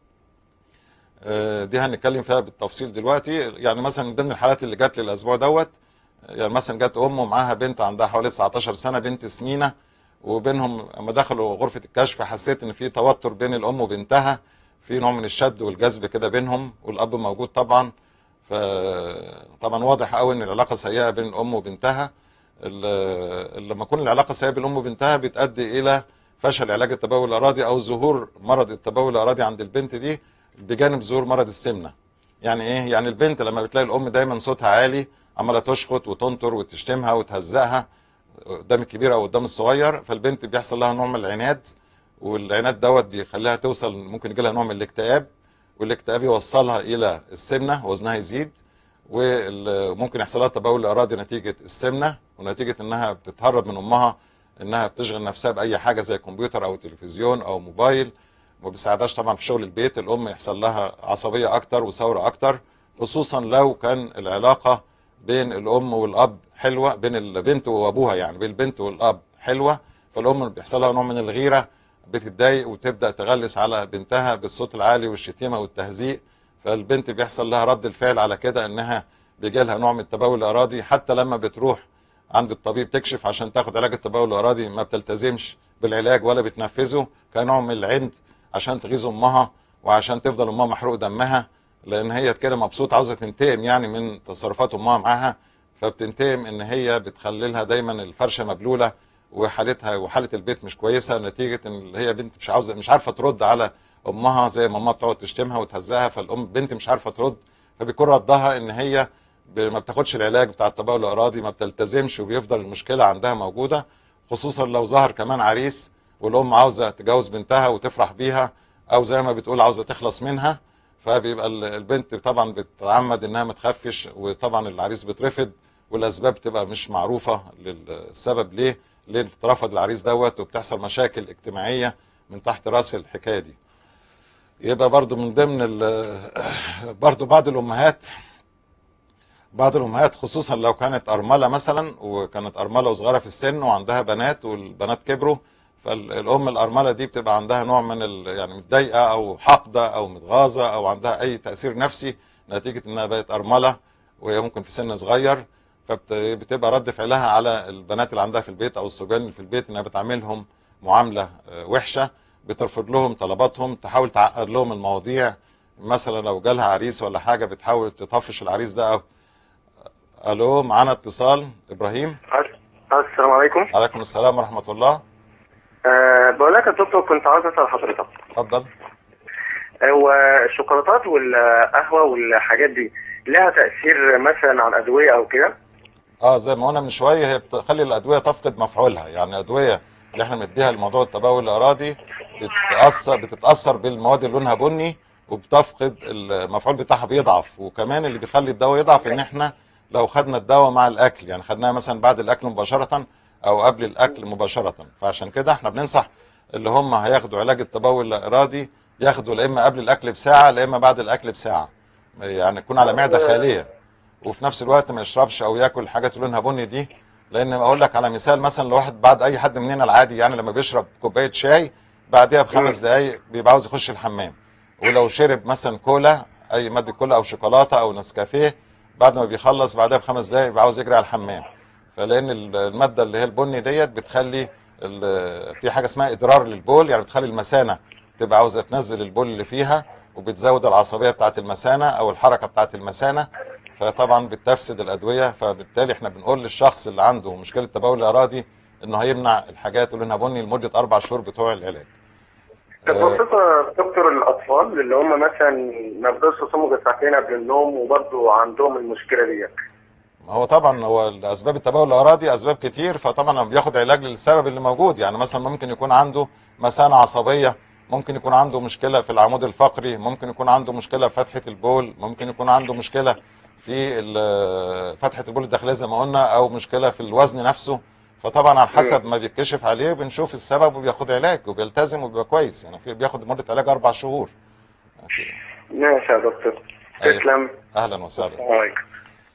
آه، دي هنتكلم فيها بالتفصيل دلوقتي يعني مثلا من ضمن الحالات اللي جات لي الاسبوع دوت يعني مثلا جت ام ومعاها بنت عندها حوالي 19 سنه بنت سمينه وبينهم لما دخلوا غرفه الكشف حسيت ان في توتر بين الام وبنتها في نوع من الشد والجذب كده بينهم والاب موجود طبعا فطبعا واضح قوي ان العلاقه سيئه بين الام وبنتها ال- لما تكون العلاقه سيئه بين الام وبنتها بتؤدي الى فشل علاج التبول الارادي او ظهور مرض التبول الارادي عند البنت دي بجانب ظهور مرض السمنه يعني ايه يعني البنت لما بتلاقي الام دايما صوتها عالي عماله تشخط وتنطر وتشتمها وتهزقها قدام الكبير او قدام الصغير فالبنت بيحصل لها نوع من العناد والعناد دوت بيخليها توصل ممكن يجي لها نوع من الاكتئاب والاكتئاب يوصلها الى السمنه وزنها يزيد وممكن يحصل لها تبول ارادي نتيجه السمنه ونتيجه انها بتتهرب من امها انها بتشغل نفسها باي حاجه زي كمبيوتر او تلفزيون او موبايل ما بيساعدهاش طبعا في شغل البيت الام يحصل لها عصبيه اكتر وثوره اكتر خصوصا لو كان العلاقه بين الام والاب حلوه بين البنت وابوها يعني بين البنت والاب حلوه فالام بيحصل لها نوع من الغيره بتتضايق وتبدا تغلس على بنتها بالصوت العالي والشتيمه والتهزيء فالبنت بيحصل لها رد الفعل على كده انها بيجي لها نوع من التبول الارادي حتى لما بتروح عند الطبيب تكشف عشان تاخد علاج التبول الارادي ما بتلتزمش بالعلاج ولا بتنفذه كنوع من العند عشان تغيظ امها وعشان تفضل امها محروق دمها لان هي كده مبسوطه عاوزه تنتقم يعني من تصرفات امها معاها فبتنتقم ان هي بتخلي لها دايما الفرشه مبلوله وحالتها وحاله البيت مش كويسه نتيجه ان هي بنت مش عاوزه مش عارفه ترد على امها زي ما امها بتقعد تشتمها وتهزها فالام بنت مش عارفه ترد فبيكون ردها ان هي ب- ما بتاخدش العلاج بتاع التبول الارادي ما بتلتزمش وبيفضل المشكله عندها موجوده خصوصا لو ظهر كمان عريس والام عاوزه تجوز بنتها وتفرح بيها او زي ما بتقول عاوزه تخلص منها فبيبقى ال- البنت طبعا بتتعمد انها ما تخافش وطبعا العريس بترفض والاسباب بتبقى مش معروفه للسبب ليه ليه اترفض العريس دوت وبتحصل مشاكل اجتماعيه من تحت راس الحكايه دي يبقى برضو من ضمن ال- برضو بعض الامهات بعض الامهات خصوصا لو كانت ارمله مثلا وكانت ارمله وصغيره في السن وعندها بنات والبنات كبروا فالام الارمله دي بتبقى عندها نوع من ال... يعني متضايقه او حاقده او متغاظه او عندها اي تاثير نفسي نتيجه انها بقت ارمله وهي ممكن في سن صغير فبتبقى رد فعلها على البنات اللي عندها في البيت او الصبيان اللي في البيت انها بتعاملهم معامله آه، وحشه بترفض لهم طلباتهم تحاول تعقد لهم المواضيع مثلا لو جالها عريس ولا حاجه بتحاول تطفش العريس ده او الو معانا اتصال ابراهيم السلام عليكم عليكم السلام ورحمه الله أه بقول لك يا دكتور كنت عاوز اسال حضرتك اتفضل هو الشوكولاتات والقهوه والحاجات دي لها تاثير مثلا على الادويه او كده اه زي ما قلنا من شويه هي بتخلي الادويه تفقد مفعولها يعني الادويه اللي احنا بنديها لموضوع التبول الارادي بتتاثر بتتاثر بالمواد اللي لونها بني وبتفقد المفعول بتاعها بيضعف وكمان اللي بيخلي الدواء يضعف ان احنا لو خدنا الدواء مع الاكل يعني خدناها مثلا بعد الاكل مباشره او قبل الاكل مباشره فعشان كده احنا بننصح اللي هم هياخدوا علاج التبول الارادي ياخدوا لا اما قبل الاكل بساعه لا اما بعد الاكل بساعه يعني يكون على معده خاليه وفي نفس الوقت ما يشربش او ياكل حاجات لونها بني دي لان اقول لك على مثال مثلا لو واحد بعد اي حد مننا العادي يعني لما بيشرب كوبايه شاي بعدها بخمس دقائق بيبقى عاوز يخش الحمام ولو شرب مثلا كولا اي ماده كولا او شوكولاته او نسكافيه بعد ما بيخلص بعدها بخمس دقائق بيبقى عاوز يجري على الحمام فلان الماده اللي هي البني ديت بتخلي ال- في حاجه اسمها ادرار للبول يعني بتخلي المثانه تبقى عاوزه تنزل البول اللي فيها وبتزود العصبيه بتاعه المثانه او الحركه بتاعه المثانه فطبعا بتفسد الادويه فبالتالي احنا بنقول للشخص اللي عنده مشكله تبول ارادي انه هيمنع الحاجات اللي لونها بني لمده اربع شهور بتوع العلاج. طب آه، بخصوص دكتور الاطفال اللي هم مثلا ما بيقدروش يصوموا غير ساعتين قبل النوم وبرضه عندهم المشكله ديت ما هو طبعا هو اسباب التبول الارادي اسباب كتير فطبعا لما بياخد علاج للسبب اللي موجود يعني مثلا ممكن يكون عنده مثانه عصبيه ممكن يكون عنده مشكله في العمود الفقري ممكن يكون عنده مشكله في فتحه البول ممكن يكون عنده مشكله في ال- فتحه البول الداخليه زي ما قلنا او مشكله في الوزن نفسه فطبعا على حسب ما بيتكشف عليه بنشوف السبب وبياخد علاج وبيلتزم وبيبقى كويس يعني في بياخد مده علاج اربع شهور ماشي يا دكتور أيوة. تسلم اهلا وسهلا السلام عليكم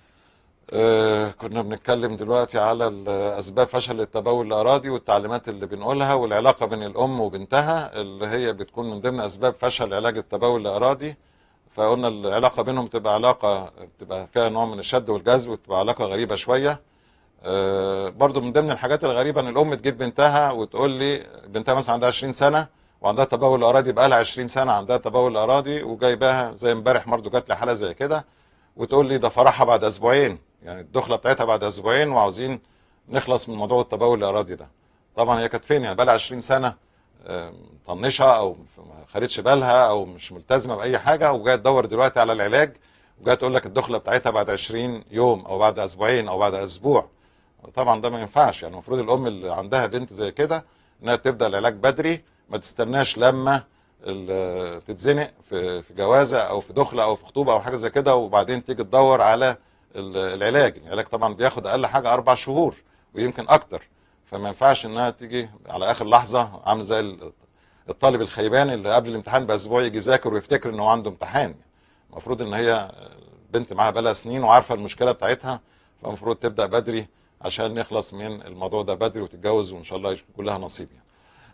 آه، كنا بنتكلم دلوقتي على ال- اسباب فشل التبول الارادي والتعليمات اللي بنقولها والعلاقه بين الام وبنتها اللي هي بتكون من ضمن اسباب فشل علاج التبول الارادي فقلنا العلاقه بينهم بتبقى علاقه بتبقى فيها نوع من الشد والجذب وتبقى علاقه غريبه شويه آه، برضو من ضمن الحاجات الغريبه ان الام تجيب بنتها وتقول لي بنتها مثلا عندها 20 سنه وعندها تبول ارادي بقى لها 20 سنه عندها تبول ارادي وجايباها زي امبارح برضو جات لي حاله زي كده وتقول لي ده فرحها بعد اسبوعين يعني الدخله بتاعتها بعد اسبوعين وعاوزين نخلص من موضوع التبول الارادي ده طبعا هي كانت فين يعني بقى لها 20 سنه آه، مطنشها او ما خدتش بالها او مش ملتزمه باي حاجه وجايه تدور دلوقتي على العلاج وجايه تقول لك الدخله بتاعتها بعد 20 يوم او بعد اسبوعين او بعد اسبوع طبعا ده ما ينفعش يعني المفروض الام اللي عندها بنت زي كده انها تبدا العلاج بدري ما تستناش لما ال- تتزنق في في جوازه او في دخله او في خطوبه او حاجه زي كده وبعدين تيجي تدور على ال- العلاج العلاج طبعا بياخد اقل حاجه اربع شهور ويمكن اكتر فما ينفعش انها تيجي على اخر لحظه عامل زي ال- الطالب الخيبان اللي قبل الامتحان باسبوع يجي يذاكر ويفتكر ان هو عنده امتحان المفروض ان هي بنت معاها بقالها سنين وعارفه المشكله بتاعتها فالمفروض تبدا بدري عشان نخلص من الموضوع ده بدري وتتجوز وان شاء الله يكون لها نصيب يعني.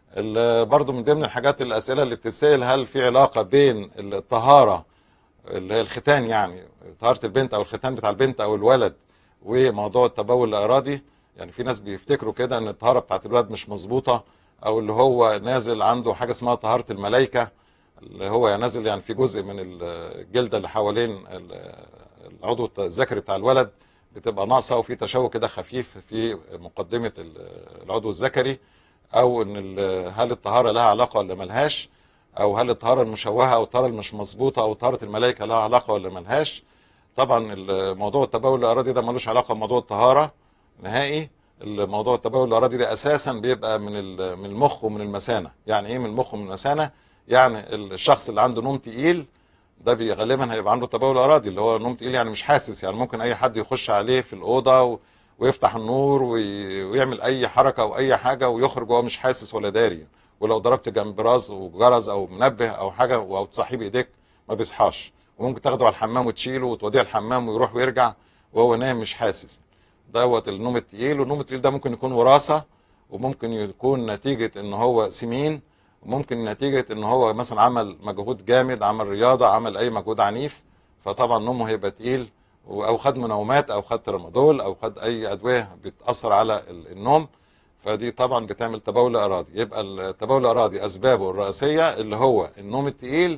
ال- برضو من ضمن الحاجات الاسئله اللي بتتسال هل في علاقه بين الطهاره اللي هي الختان يعني طهاره البنت او الختان بتاع البنت او الولد وموضوع التبول الارادي يعني في ناس بيفتكروا كده ان الطهاره بتاعت الولد مش مظبوطه او اللي هو نازل عنده حاجه اسمها طهاره الملائكه اللي هو نازل يعني في جزء من الجلده اللي حوالين ال- العضو الذكري بتاع الولد بتبقى ناقصه وفي تشوه كده خفيف في مقدمه ال- العضو الذكري او ان ال- هل الطهاره لها علاقه ولا ملهاش او هل الطهاره المشوهه او الطهاره اللي مش مظبوطه او طهاره الملائكه لها علاقه ولا ملهاش طبعا موضوع التبول الارادي ده ملوش علاقه بموضوع الطهاره نهائي الموضوع التبول الارادي ده اساسا بيبقى من ال- من المخ ومن المثانه يعني ايه من المخ ومن المثانه يعني الشخص اللي عنده نوم تقيل ده بي- غالبا هيبقى عنده تبول ارادي اللي هو نوم تقيل يعني مش حاسس يعني ممكن اي حد يخش عليه في الاوضه و... ويفتح النور وي... ويعمل اي حركه او اي حاجه ويخرج وهو مش حاسس ولا داري ولو ضربت جنب راس وجرس او منبه او حاجه او تصحيه بايديك ما بيصحاش وممكن تاخده على الحمام وتشيله وتوديه الحمام ويروح ويرجع وهو نايم مش حاسس دوت النوم التقيل والنوم التقيل ده ممكن يكون وراثه وممكن يكون نتيجه ان هو سمين وممكن نتيجه ان هو مثلا عمل مجهود جامد عمل رياضه عمل اي مجهود عنيف فطبعا نومه هيبقى تقيل و- او خد منومات او خد ترامادول او خد اي ادويه بتاثر على ال- النوم فدي طبعا بتعمل تبول ارادي يبقى التبول الارادي اسبابه الرئيسيه اللي هو النوم التقيل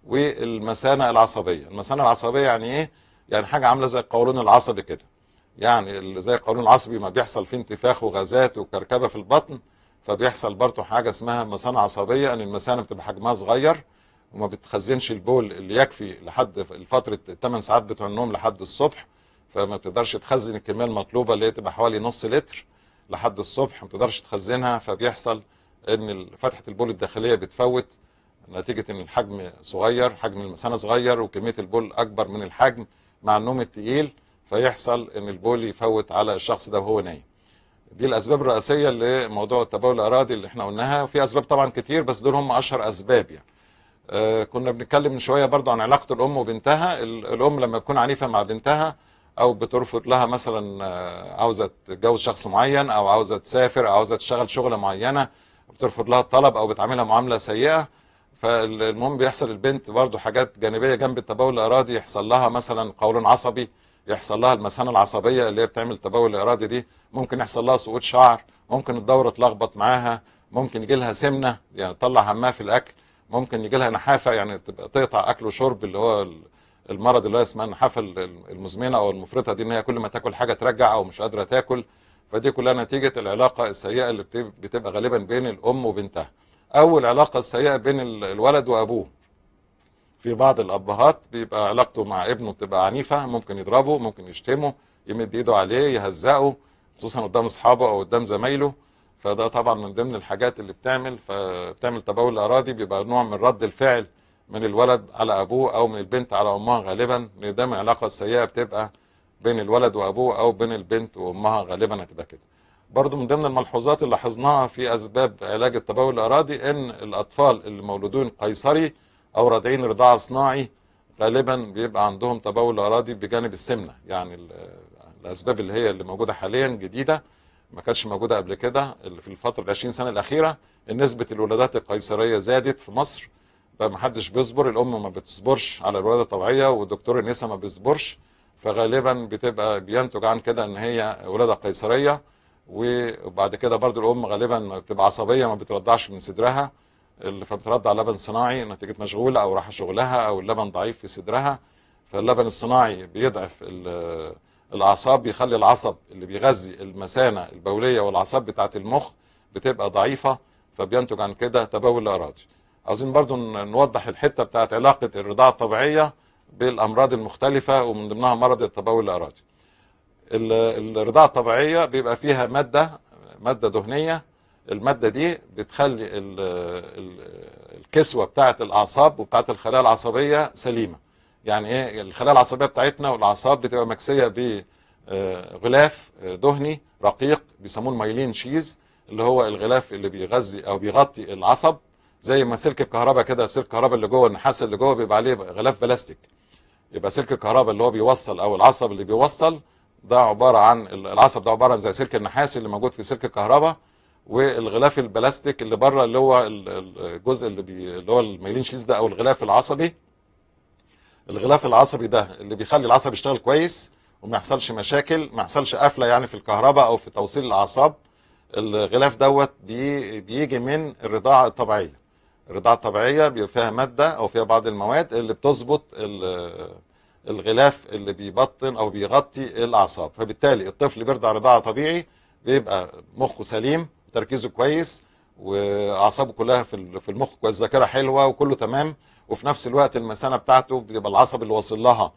والمثانه العصبيه المثانه العصبيه يعني ايه يعني حاجه عامله زي القولون العصبي كده يعني ال- زي القولون العصبي ما بيحصل فيه انتفاخ وغازات وكركبه في البطن فبيحصل برضه حاجه اسمها مثانه عصبيه ان المثانه بتبقى حجمها صغير وما بتخزنش البول اللي يكفي لحد فتره الثمان ساعات بتوع النوم لحد الصبح فما بتقدرش تخزن الكميه المطلوبه اللي هي تبقى حوالي نص لتر لحد الصبح ما بتقدرش تخزنها فبيحصل ان ال- فتحه البول الداخليه بتفوت نتيجه ان الحجم صغير حجم المثانه صغير وكميه البول اكبر من الحجم مع النوم التقيل فيحصل ان البول يفوت على الشخص ده وهو نايم دي الاسباب الرئيسيه لموضوع التبول الارادي اللي احنا قلناها في اسباب طبعا كتير بس دول هم اشهر اسباب يعني آه كنا بنتكلم من شويه برضو عن علاقه الام وبنتها ال- الام لما تكون عنيفه مع بنتها او بترفض لها مثلا آه، عاوزه تتجوز شخص معين او عاوزه تسافر او عاوزه تشتغل شغله معينه بترفض لها الطلب او بتعاملها معامله سيئه فالمهم بيحصل البنت برضو حاجات جانبيه جنب التبول الارادي يحصل لها مثلا قولون عصبي يحصل لها المثانه العصبيه اللي هي بتعمل التبول الارادي دي ممكن يحصل لها سقوط شعر ممكن الدوره تلخبط معاها ممكن يجي لها سمنه يعني تطلع همها في الاكل ممكن يجي لها نحافه يعني تبقى تقطع اكل وشرب اللي هو ال- المرض اللي هو اسمها النحافه ال- المزمنه او المفرطه دي ان هي كل ما تاكل حاجه ترجع او مش قادره تاكل فدي كلها نتيجه العلاقه السيئه اللي بتب- بتبقى غالبا بين الام وبنتها او العلاقه السيئه بين ال- الولد وابوه في بعض الابهات بيبقى علاقته مع ابنه بتبقى عنيفه ممكن يضربه ممكن يشتمه يمد ايده عليه يهزقه خصوصا قدام اصحابه او قدام زمايله فده طبعا من ضمن الحاجات اللي بتعمل فبتعمل تبول الاراضي بيبقى نوع من رد الفعل من الولد على ابوه او من البنت على امها غالبا لان دايما العلاقه السيئه بتبقى بين الولد وابوه او بين البنت وامها غالبا هتبقى كده برضو من ضمن الملحوظات اللي لاحظناها في اسباب علاج التبول الارادي ان الاطفال اللي مولودون قيصري او راضعين رضاعه صناعي غالبا بيبقى عندهم تبول ارادي بجانب السمنه يعني ال- الاسباب اللي هي اللي موجوده حاليا جديده ما كانتش موجوده قبل كده اللي في الفتره ال 20 سنه الاخيره نسبه الولادات القيصريه زادت في مصر فما حدش بيصبر الام ما بتصبرش على الولاده الطبيعيه ودكتور النساء ما بيصبرش فغالبا بتبقى بينتج عن كده ان هي ولاده قيصريه وبعد كده برضو الام غالبا بتبقى عصبيه ما بترضعش من صدرها اللي فبترضع لبن صناعي نتيجه مشغوله او راح شغلها او اللبن ضعيف في صدرها فاللبن الصناعي بيضعف ال- الاعصاب بيخلي العصب اللي بيغذي المثانه البوليه والاعصاب بتاعه المخ بتبقى ضعيفه فبينتج عن كده تبول الاراضي عاوزين برضو ن- نوضح الحته بتاعه علاقه الرضاعه الطبيعيه بالامراض المختلفه ومن ضمنها مرض التبول الاراضي ال- الرضاعه الطبيعيه بيبقى فيها ماده ماده دهنيه الماده دي بتخلي ال ال الكسوه بتاعه الاعصاب وبتاعه الخلايا العصبيه سليمه يعني ايه الخلايا العصبيه بتاعتنا والاعصاب بتبقى مكسيه بغلاف دهني رقيق بيسموه المايلين شيز اللي هو الغلاف اللي بيغذي او بيغطي العصب زي ما سلك الكهرباء كده سلك الكهرباء اللي جوه النحاس اللي جوه بيبقى عليه غلاف بلاستيك يبقى سلك الكهرباء اللي هو بيوصل او العصب اللي بيوصل ده عباره عن العصب ده عباره عن زي سلك النحاس اللي موجود في سلك الكهرباء والغلاف البلاستيك اللي بره اللي هو الجزء اللي بي اللي هو الميلين شيز ده او الغلاف العصبي الغلاف العصبي ده اللي بيخلي العصب يشتغل كويس وما يحصلش مشاكل ما يحصلش قفله يعني في الكهرباء او في توصيل الاعصاب الغلاف دوت بي بيجي من الرضاعه الطبيعيه الرضاعه الطبيعيه بيبقى فيها ماده او فيها بعض المواد اللي بتظبط الغلاف اللي بيبطن او بيغطي الاعصاب فبالتالي الطفل بيرضع رضاعه طبيعي بيبقى مخه سليم وتركيزه كويس واعصابه كلها في في المخ كويس ذاكره حلوه وكله تمام وفي نفس الوقت المثانه بتاعته بيبقى العصب اللي واصل لها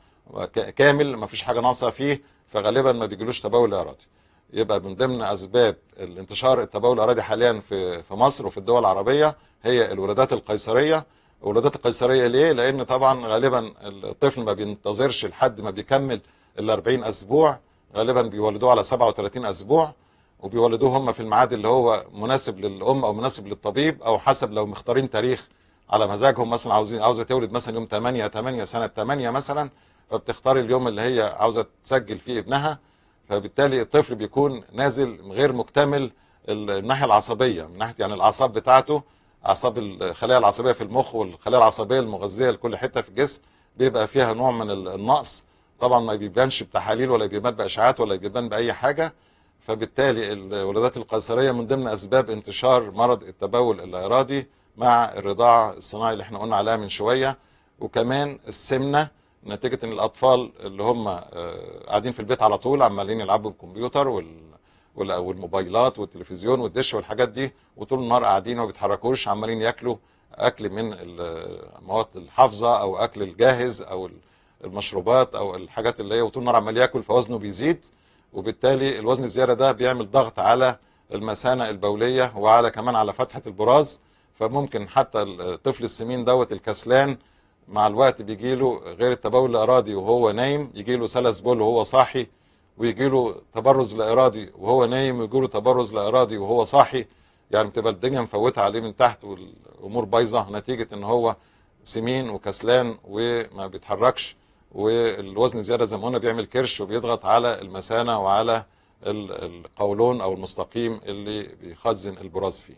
كامل ما فيش حاجه ناقصه فيه فغالبا ما بيجيلوش تبول ارادي يبقى من ضمن اسباب الانتشار التبول الارادي حاليا في في مصر وفي الدول العربيه هي الولادات القيصريه الولادات القيصريه ليه لان طبعا غالبا الطفل ما بينتظرش لحد ما بيكمل ال 40 اسبوع غالبا بيولدوه على 37 اسبوع وبيولدوه هم في الميعاد اللي هو مناسب للام او مناسب للطبيب او حسب لو مختارين تاريخ على مزاجهم مثلا عاوزين عاوزه تولد مثلا يوم 8 8 سنه 8 مثلا فبتختار اليوم اللي هي عاوزه تسجل فيه ابنها فبالتالي الطفل بيكون نازل غير مكتمل الناحيه العصبيه من ناحيه يعني الاعصاب بتاعته اعصاب الخلايا العصبيه في المخ والخلايا العصبيه المغذيه لكل حته في الجسم بيبقى فيها نوع من النقص طبعا ما بيبانش بتحاليل ولا بيبان باشعاعات ولا بيبان باي حاجه فبالتالي الولادات القيصريه من ضمن اسباب انتشار مرض التبول اللا ارادي مع الرضاعه الصناعي اللي احنا قلنا عليها من شويه وكمان السمنه نتيجه ان الاطفال اللي هم قاعدين في البيت على طول عمالين يلعبوا بالكمبيوتر وال والموبايلات والتلفزيون والدش والحاجات دي وطول النهار قاعدين وما بيتحركوش عمالين ياكلوا اكل من المواد الحافظه او اكل الجاهز او المشروبات او الحاجات اللي هي وطول النهار عمال ياكل فوزنه بيزيد وبالتالي الوزن الزياده ده بيعمل ضغط على المثانه البوليه وعلى كمان على فتحه البراز فممكن حتى الطفل السمين دوت الكسلان مع الوقت بيجي له غير التبول الارادي وهو نايم يجي له سلس بول وهو صاحي ويجي له تبرز لا ارادي وهو نايم ويجي له تبرز لا ارادي وهو صاحي يعني بتبقى الدنيا مفوته عليه من تحت والامور بايظه نتيجه ان هو سمين وكسلان وما بيتحركش والوزن زياده زي ما قلنا بيعمل كرش وبيضغط على المثانه وعلى القولون او المستقيم اللي بيخزن البراز فيه.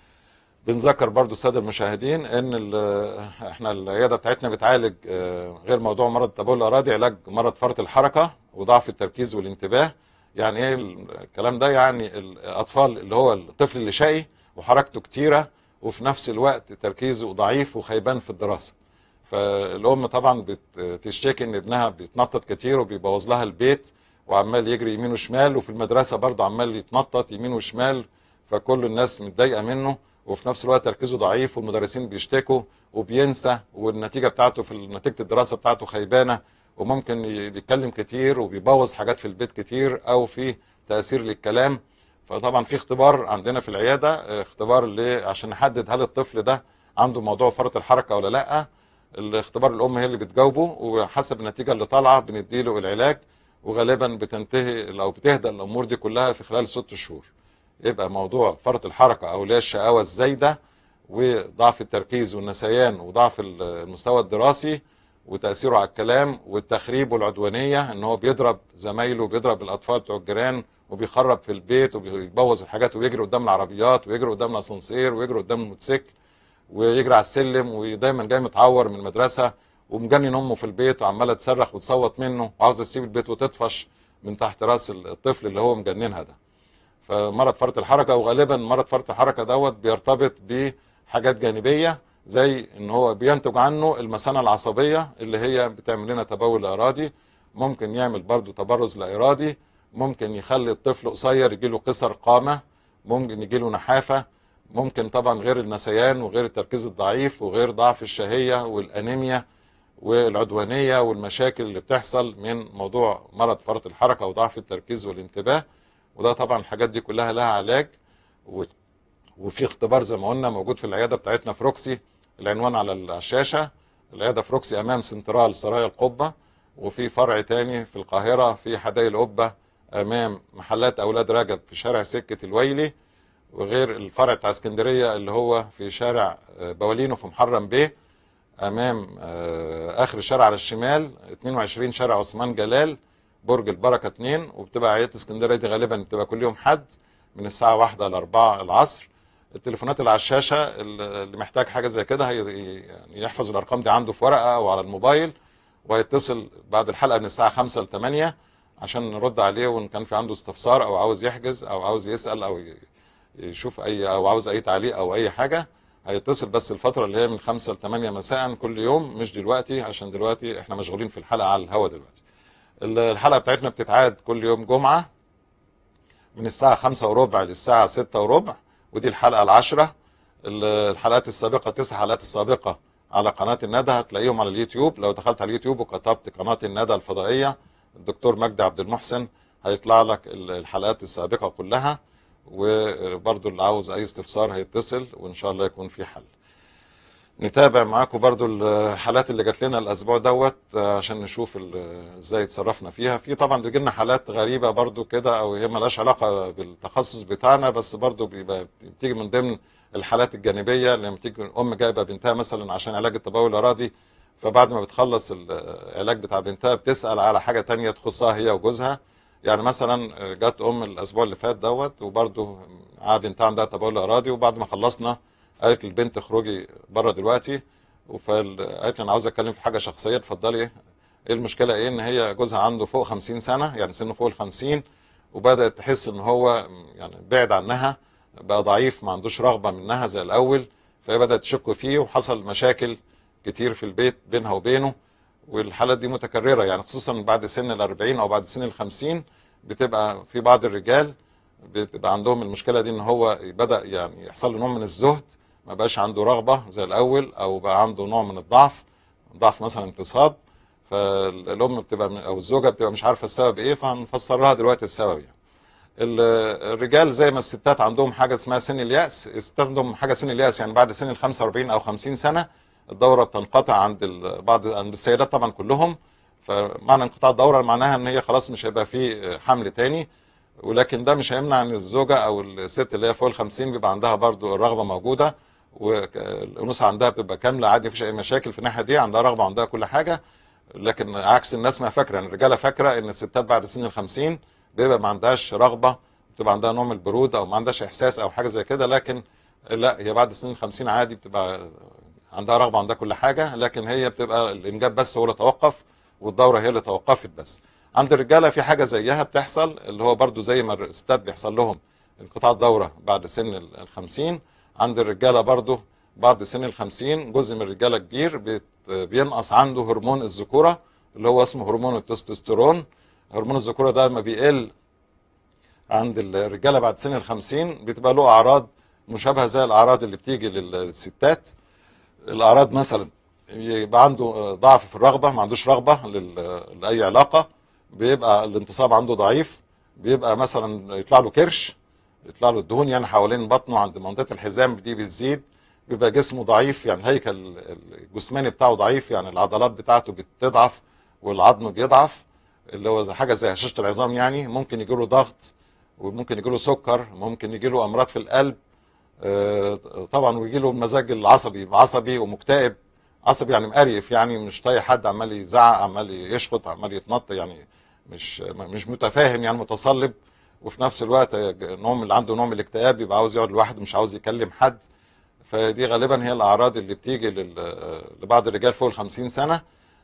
بنذكر برضو الساده المشاهدين ان احنا العياده بتاعتنا بتعالج غير موضوع مرض التبول الارادي علاج مرض فرط الحركه وضعف التركيز والانتباه يعني ايه الكلام ده يعني الاطفال اللي هو الطفل اللي شقي وحركته كتيره وفي نفس الوقت تركيزه ضعيف وخيبان في الدراسه فالام طبعا بتشتكي ان ابنها بيتنطط كتير وبيبوظ لها البيت وعمال يجري يمين وشمال وفي المدرسه برضه عمال يتنطط يمين وشمال فكل الناس متضايقه منه وفي نفس الوقت تركيزه ضعيف والمدرسين بيشتكوا وبينسى والنتيجه بتاعته في نتيجه الدراسه بتاعته خيبانه وممكن بيتكلم كتير وبيبوظ حاجات في البيت كتير او في تاثير للكلام فطبعا في اختبار عندنا في العياده اختبار اللي عشان نحدد هل الطفل ده عنده موضوع فرط الحركه ولا لا الاختبار الام هي اللي بتجاوبه وحسب النتيجه اللي طالعه بنديله العلاج وغالبا بتنتهي او بتهدى الامور دي كلها في خلال ست شهور يبقى موضوع فرط الحركه او اللي هي الشقاوه الزايده وضعف التركيز والنسيان وضعف المستوى الدراسي وتاثيره على الكلام والتخريب والعدوانيه ان هو بيضرب زمايله وبيضرب الاطفال بتوع الجيران وبيخرب في البيت وبيبوظ الحاجات ويجري قدام العربيات ويجري قدام الاسانسير ويجري قدام الموتوسيكل ويجري على السلم ودايما جاي متعور من المدرسه ومجنن امه في البيت وعماله تصرخ وتصوت منه وعاوزه تسيب البيت وتطفش من تحت راس الطفل اللي هو مجننها ده فمرض فرط الحركه وغالبا مرض فرط الحركه دوت بيرتبط بحاجات جانبيه زي ان هو بينتج عنه المثانه العصبيه اللي هي بتعمل لنا تبول ارادي ممكن يعمل برضو تبرز لا ارادي ممكن يخلي الطفل قصير يجي له قصر قامه ممكن يجي له نحافه ممكن طبعا غير النسيان وغير التركيز الضعيف وغير ضعف الشهيه والانيميا والعدوانيه والمشاكل اللي بتحصل من موضوع مرض فرط الحركه وضعف التركيز والانتباه وده طبعا الحاجات دي كلها لها علاج وفي اختبار زي ما قلنا موجود في العياده بتاعتنا في روكسي العنوان على الشاشه العياده في روكسي امام سنترال سرايا القبه وفي فرع تاني في القاهره في حدائق القبه امام محلات اولاد رجب في شارع سكه الويلي وغير الفرع بتاع اسكندريه اللي هو في شارع آه، بوالينو في محرم بيه امام آه، اخر الشارع على الشمال 22 شارع عثمان جلال برج البركه 2 وبتبقى عياده اسكندريه دي غالبا بتبقى كل يوم حد من الساعه 1 ل 4 العصر التليفونات اللي على الشاشه اللي محتاج حاجه زي كده هي يعني يحفظ الارقام دي عنده في ورقه او على الموبايل وهيتصل بعد الحلقه من الساعه 5 ل 8 عشان نرد عليه وان كان في عنده استفسار او عاوز يحجز او عاوز يسال او ي- يشوف اي او عاوز اي تعليق او اي حاجه هيتصل بس الفتره اللي هي من 5 ل 8 مساء كل يوم مش دلوقتي عشان دلوقتي احنا مشغولين في الحلقه على الهوا دلوقتي الحلقه بتاعتنا بتتعاد كل يوم جمعه من الساعه 5 وربع للساعه 6 وربع ودي الحلقه العاشره الحلقات السابقه تسع حلقات السابقه على قناه الندى هتلاقيهم على اليوتيوب لو دخلت على اليوتيوب وكتبت قناه الندى الفضائيه الدكتور مجدي عبد المحسن هيطلع لك الحلقات السابقه كلها وبرضو اللي عاوز اي استفسار هيتصل وان شاء الله يكون في حل نتابع معاكم برضو الحالات اللي جات لنا الاسبوع دوت عشان نشوف ال- ازاي اتصرفنا فيها في طبعا بيجي لنا حالات غريبه برضو كده او هي ملهاش علاقه بالتخصص بتاعنا بس برضو بيبقى بتيجي من ضمن الحالات الجانبيه لما تيجي ام جايبه بنتها مثلا عشان علاج التبول الارادي فبعد ما بتخلص العلاج بتاع بنتها بتسال على حاجه تانية تخصها هي وجوزها يعني مثلا جت ام الاسبوع اللي فات دوت وبرضو معاها بنتها عندها تبول ارادي وبعد ما خلصنا قالت للبنت اخرجي بره دلوقتي فقالت لي انا عاوز اتكلم في حاجه شخصيه اتفضلي ايه المشكله ايه ان هي جوزها عنده فوق 50 سنه يعني سنه فوق ال 50 وبدات تحس ان هو يعني بعد عنها بقى ضعيف ما عندوش رغبه منها زي الاول فهي بدات تشك فيه وحصل مشاكل كتير في البيت بينها وبينه والحالات دي متكرره يعني خصوصا بعد سن ال 40 او بعد سن ال 50 بتبقى في بعض الرجال بتبقى عندهم المشكله دي ان هو بدا يعني يحصل له نوع من الزهد ما بقاش عنده رغبه زي الاول او بقى عنده نوع من الضعف ضعف مثلا انتصاب فالام بتبقى او الزوجه بتبقى مش عارفه السبب ايه فهنفسر لها دلوقتي السبب يعني ال- الرجال زي ما الستات عندهم حاجه اسمها سن الياس الستات عندهم حاجه سن الياس يعني بعد سن ال 45 او 50 سنه الدوره بتنقطع عند ال- بعض عند السيدات طبعا كلهم فمعنى انقطاع الدوره معناها ان هي خلاص مش هيبقى في حمل تاني ولكن ده مش هيمنع ان الزوجه او الست اللي هي فوق ال 50 بيبقى عندها برضو الرغبه موجوده والانوثه عندها بتبقى كامله عادي مفيش اي مشاكل في الناحيه دي عندها رغبه عندها كل حاجه لكن عكس الناس ما فاكره يعني الرجاله فاكره ان الستات بعد سن ال 50 بيبقى ما عندهاش رغبه بتبقى عندها نوع من البرود او ما عندهاش احساس او حاجه زي كده لكن لا هي بعد سن ال 50 عادي بتبقى عندها رغبه عندها كل حاجه لكن هي بتبقى الانجاب بس هو اللي توقف والدوره هي اللي توقفت بس عند الرجاله في حاجه زيها بتحصل اللي هو برضو زي ما الستات بيحصل لهم انقطاع الدوره بعد سن ال 50 عند الرجاله برضو بعد سن ال 50 جزء من الرجاله كبير بيت- بينقص عنده هرمون الذكوره اللي هو اسمه هرمون التستوستيرون هرمون الذكوره ده لما بيقل عند الرجاله بعد سن ال 50 بتبقى له اعراض مشابهه زي الاعراض اللي بتيجي للستات الاعراض مثلا يبقى عنده ضعف في الرغبه ما عندوش رغبه لل- لاي علاقه بيبقى الانتصاب عنده ضعيف بيبقى مثلا يطلع له كرش يطلع له الدهون يعني حوالين بطنه عند منطقه الحزام دي بتزيد بيبقى جسمه ضعيف يعني الهيكل الجسماني بتاعه ضعيف يعني العضلات بتاعته بتضعف والعظم بيضعف اللي هو زي حاجه زي هشاشه العظام يعني ممكن يجيله ضغط وممكن يجيله سكر ممكن يجيله امراض في القلب آه، طبعا ويجيله المزاج العصبي يبقى عصبي ومكتئب عصبي يعني مقريف يعني مش طايق حد عمال يزعق عمال يشخط عمال يتنط يعني مش مش متفاهم يعني متصلب وفي نفس الوقت نوع من اللي عنده نوع من الاكتئاب يبقى عاوز يقعد لوحده مش عاوز يكلم حد فدي غالبا هي الاعراض اللي بتيجي لل- لبعض الرجال فوق ال 50 سنه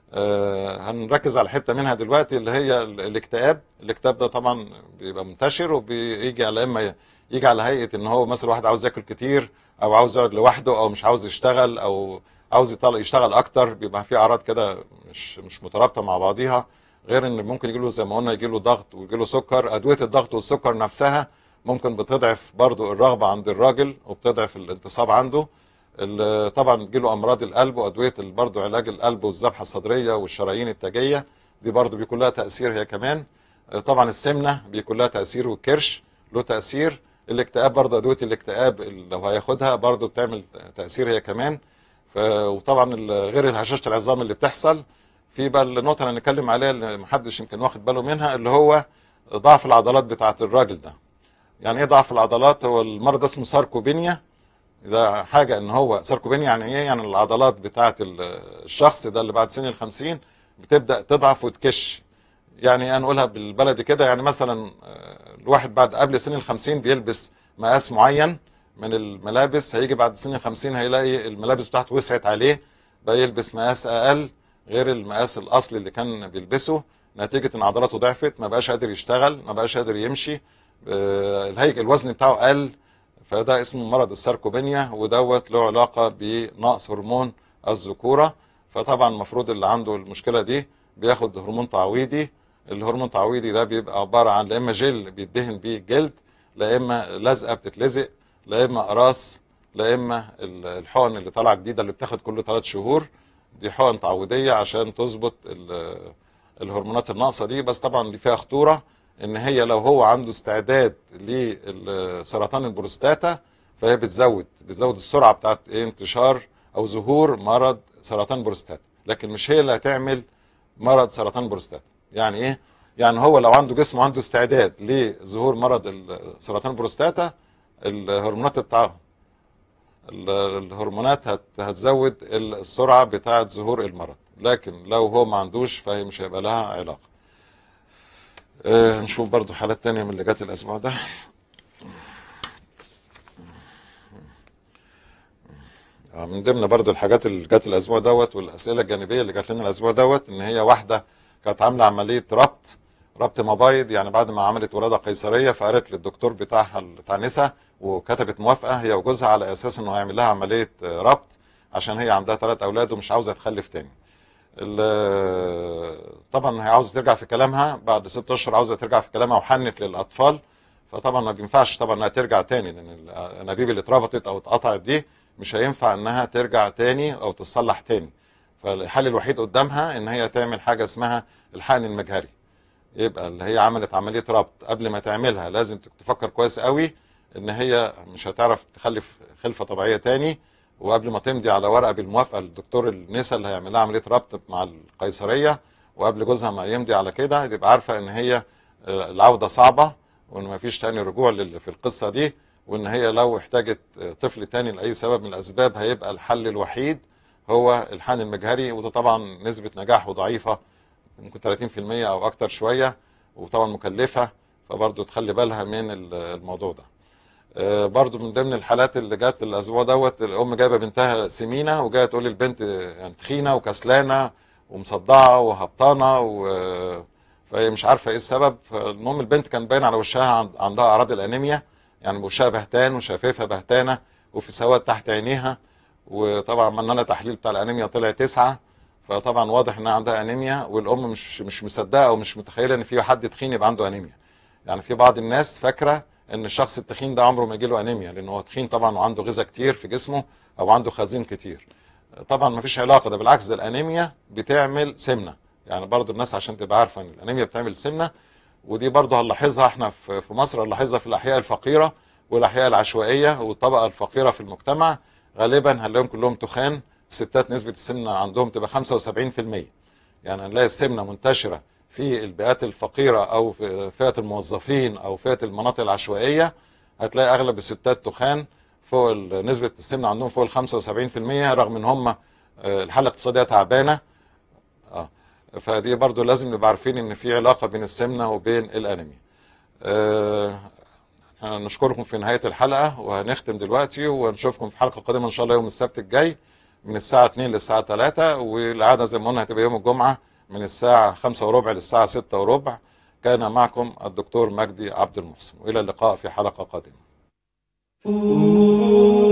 آه، هنركز على حته منها دلوقتي اللي هي ال- الاكتئاب الاكتئاب ده طبعا بيبقى منتشر وبيجي على اما يجي على هيئه ان هو مثلا واحد عاوز ياكل كتير او عاوز يقعد لوحده او مش عاوز يشتغل او عاوز يطلع يشتغل اكتر بيبقى في اعراض كده مش مش مترابطه مع بعضيها غير ان ممكن يجي له زي ما قلنا يجي له ضغط ويجي له سكر ادويه الضغط والسكر نفسها ممكن بتضعف برضو الرغبه عند الراجل وبتضعف الانتصاب عنده ال- طبعا بيجيله امراض القلب وادويه ال- برضو علاج القلب والذبحه الصدريه والشرايين التاجيه دي برضو بيكون لها تاثير هي كمان طبعا السمنه بيكون لها تاثير والكرش له تاثير الاكتئاب برضه ادويه الاكتئاب ال- لو هياخدها برضه بتعمل تاثير هي كمان ف... وطبعا ال- غير الهشاشه العظام اللي بتحصل في بقى النقطه اللي هنتكلم عليها اللي محدش يمكن واخد باله منها اللي هو ضعف العضلات بتاعه الراجل ده يعني ايه ضعف العضلات هو المرض ده اسمه ساركوبينيا ده حاجه ان هو ساركوبينيا يعني ايه يعني العضلات بتاعه ال- الشخص ده اللي بعد سن ال 50 بتبدا تضعف وتكش يعني نقولها بالبلدي كده يعني مثلا آه، الواحد بعد قبل سن ال 50 بيلبس مقاس معين من الملابس هيجي بعد سن ال 50 هيلاقي الملابس بتاعته وسعت عليه بقى يلبس مقاس اقل غير المقاس الاصلي اللي كان بيلبسه نتيجه ان عضلاته ضعفت ما بقاش قادر يشتغل ما بقاش قادر يمشي آه، الهيكل الوزن بتاعه قل فده اسمه مرض الساركوبينيا ودوت له علاقه بنقص هرمون الذكوره فطبعا المفروض اللي عنده المشكله دي بياخد هرمون تعويضي الهرمون التعويضي ده بيبقى عباره عن لا اما جل بيدهن بيه الجلد لا اما لزقه بتتلزق لا اما قراص لا اما ال- الحقن اللي طالعه جديده اللي بتاخد كل ثلاث شهور دي حقن تعويضيه عشان تظبط ال- الهرمونات الناقصه دي بس طبعا دي فيها خطوره ان هي لو هو عنده استعداد لسرطان البروستاتا فهي بتزود بتزود السرعه بتاعت إيه انتشار او ظهور مرض سرطان البروستاتا لكن مش هي اللي هتعمل مرض سرطان البروستاتا يعني ايه يعني هو لو عنده جسم عنده استعداد لظهور مرض ال- سرطان البروستاتا الهرمونات بتاعه ال- الهرمونات هت- هتزود السرعه بتاعه ظهور المرض لكن لو هو ما عندوش فهي مش هيبقى لها علاقه آه، نشوف برضو حالات تانية من اللي جت الاسبوع ده آه، من ضمن برضو الحاجات اللي جت الاسبوع دوت والاسئله الجانبيه اللي جت لنا الاسبوع دوت ان هي واحده كانت عامله عمليه ربط ربط مبايض يعني بعد ما عملت ولاده قيصريه فقالت للدكتور بتاعها بتاع نسا وكتبت موافقه هي وجوزها على اساس انه هيعمل لها عمليه آه، ربط عشان هي عندها ثلاث اولاد ومش عاوزه تخلف تاني ال- طبعا هي عاوزه ترجع في كلامها بعد ست اشهر عاوزه ترجع في كلامها وحنت للاطفال فطبعا ما بينفعش طبعا انها ترجع تاني لان الانابيب اللي اتربطت او اتقطعت دي مش هينفع انها ترجع تاني او تصلح تاني فالحل الوحيد قدامها ان هي تعمل حاجه اسمها الحقن المجهري يبقى اللي هي عملت عمليه ربط قبل ما تعملها لازم تفكر كويس قوي ان هي مش هتعرف تخلف خلفه طبيعيه تاني وقبل ما تمضي على ورقه بالموافقه للدكتور النساء اللي هيعمل لها عمليه ربط مع القيصريه وقبل جوزها ما يمضي على كده تبقى عارفه ان هي آه، العوده صعبه وان ما فيش تاني رجوع لل- في القصه دي وان هي لو احتاجت آه، طفل تاني لاي سبب من الاسباب هيبقى الحل الوحيد هو الحقن المجهري وده طبعا نسبه نجاحه ضعيفه ممكن 30% او اكتر شويه وطبعا مكلفه فبرضه تخلي بالها من ال- الموضوع ده آه، برضو من ضمن الحالات اللي جت الاسبوع دوت الام جايبه بنتها سمينه وجايه تقول البنت يعني تخينه وكسلانه ومصدعه وهبطانه و فهي مش عارفه ايه السبب فالمهم البنت كان باين على وشها عند- عندها اعراض الانيميا يعني وشها بهتان وشفايفها بهتانه وفي سواد تحت عينيها وطبعا عملنا لها تحليل بتاع الانيميا طلع تسعة فطبعا واضح انها عندها انيميا والام مش مش مصدقه او مش متخيله ان في حد تخين يبقى عنده انيميا يعني في بعض الناس فاكره ان الشخص التخين ده عمره ما يجيله انيميا لان هو تخين طبعا وعنده غذاء كتير في جسمه او عنده خزين كتير طبعا ما فيش علاقه ده بالعكس ده الانيميا بتعمل سمنه يعني برضو الناس عشان تبقى عارفه ان الانيميا بتعمل سمنه ودي برضو هنلاحظها احنا في في مصر هنلاحظها في الاحياء الفقيره والاحياء العشوائيه والطبقه الفقيره في المجتمع غالبا هنلاقيهم كلهم تخان الستات نسبه السمنه عندهم تبقى 75% يعني هنلاقي السمنه منتشره في البيئات الفقيره او في فئه الموظفين او فئه المناطق العشوائيه هتلاقي اغلب الستات تخان فوق ال- نسبه السمنه عندهم فوق ال 75% رغم ان هم آه، الحاله الاقتصاديه تعبانه اه فدي برضو لازم نبقى عارفين ان في علاقه بين السمنه وبين الانيميا آه، احنا نشكركم في نهايه الحلقه وهنختم دلوقتي ونشوفكم في حلقه قادمه ان شاء الله يوم السبت الجاي من الساعه 2 للساعه 3 والعاده زي ما قلنا هتبقى يوم الجمعه من الساعه 5 وربع للساعه 6 وربع كان معكم الدكتور مجدي عبد المحسن والى اللقاء في حلقه قادمه Ooh.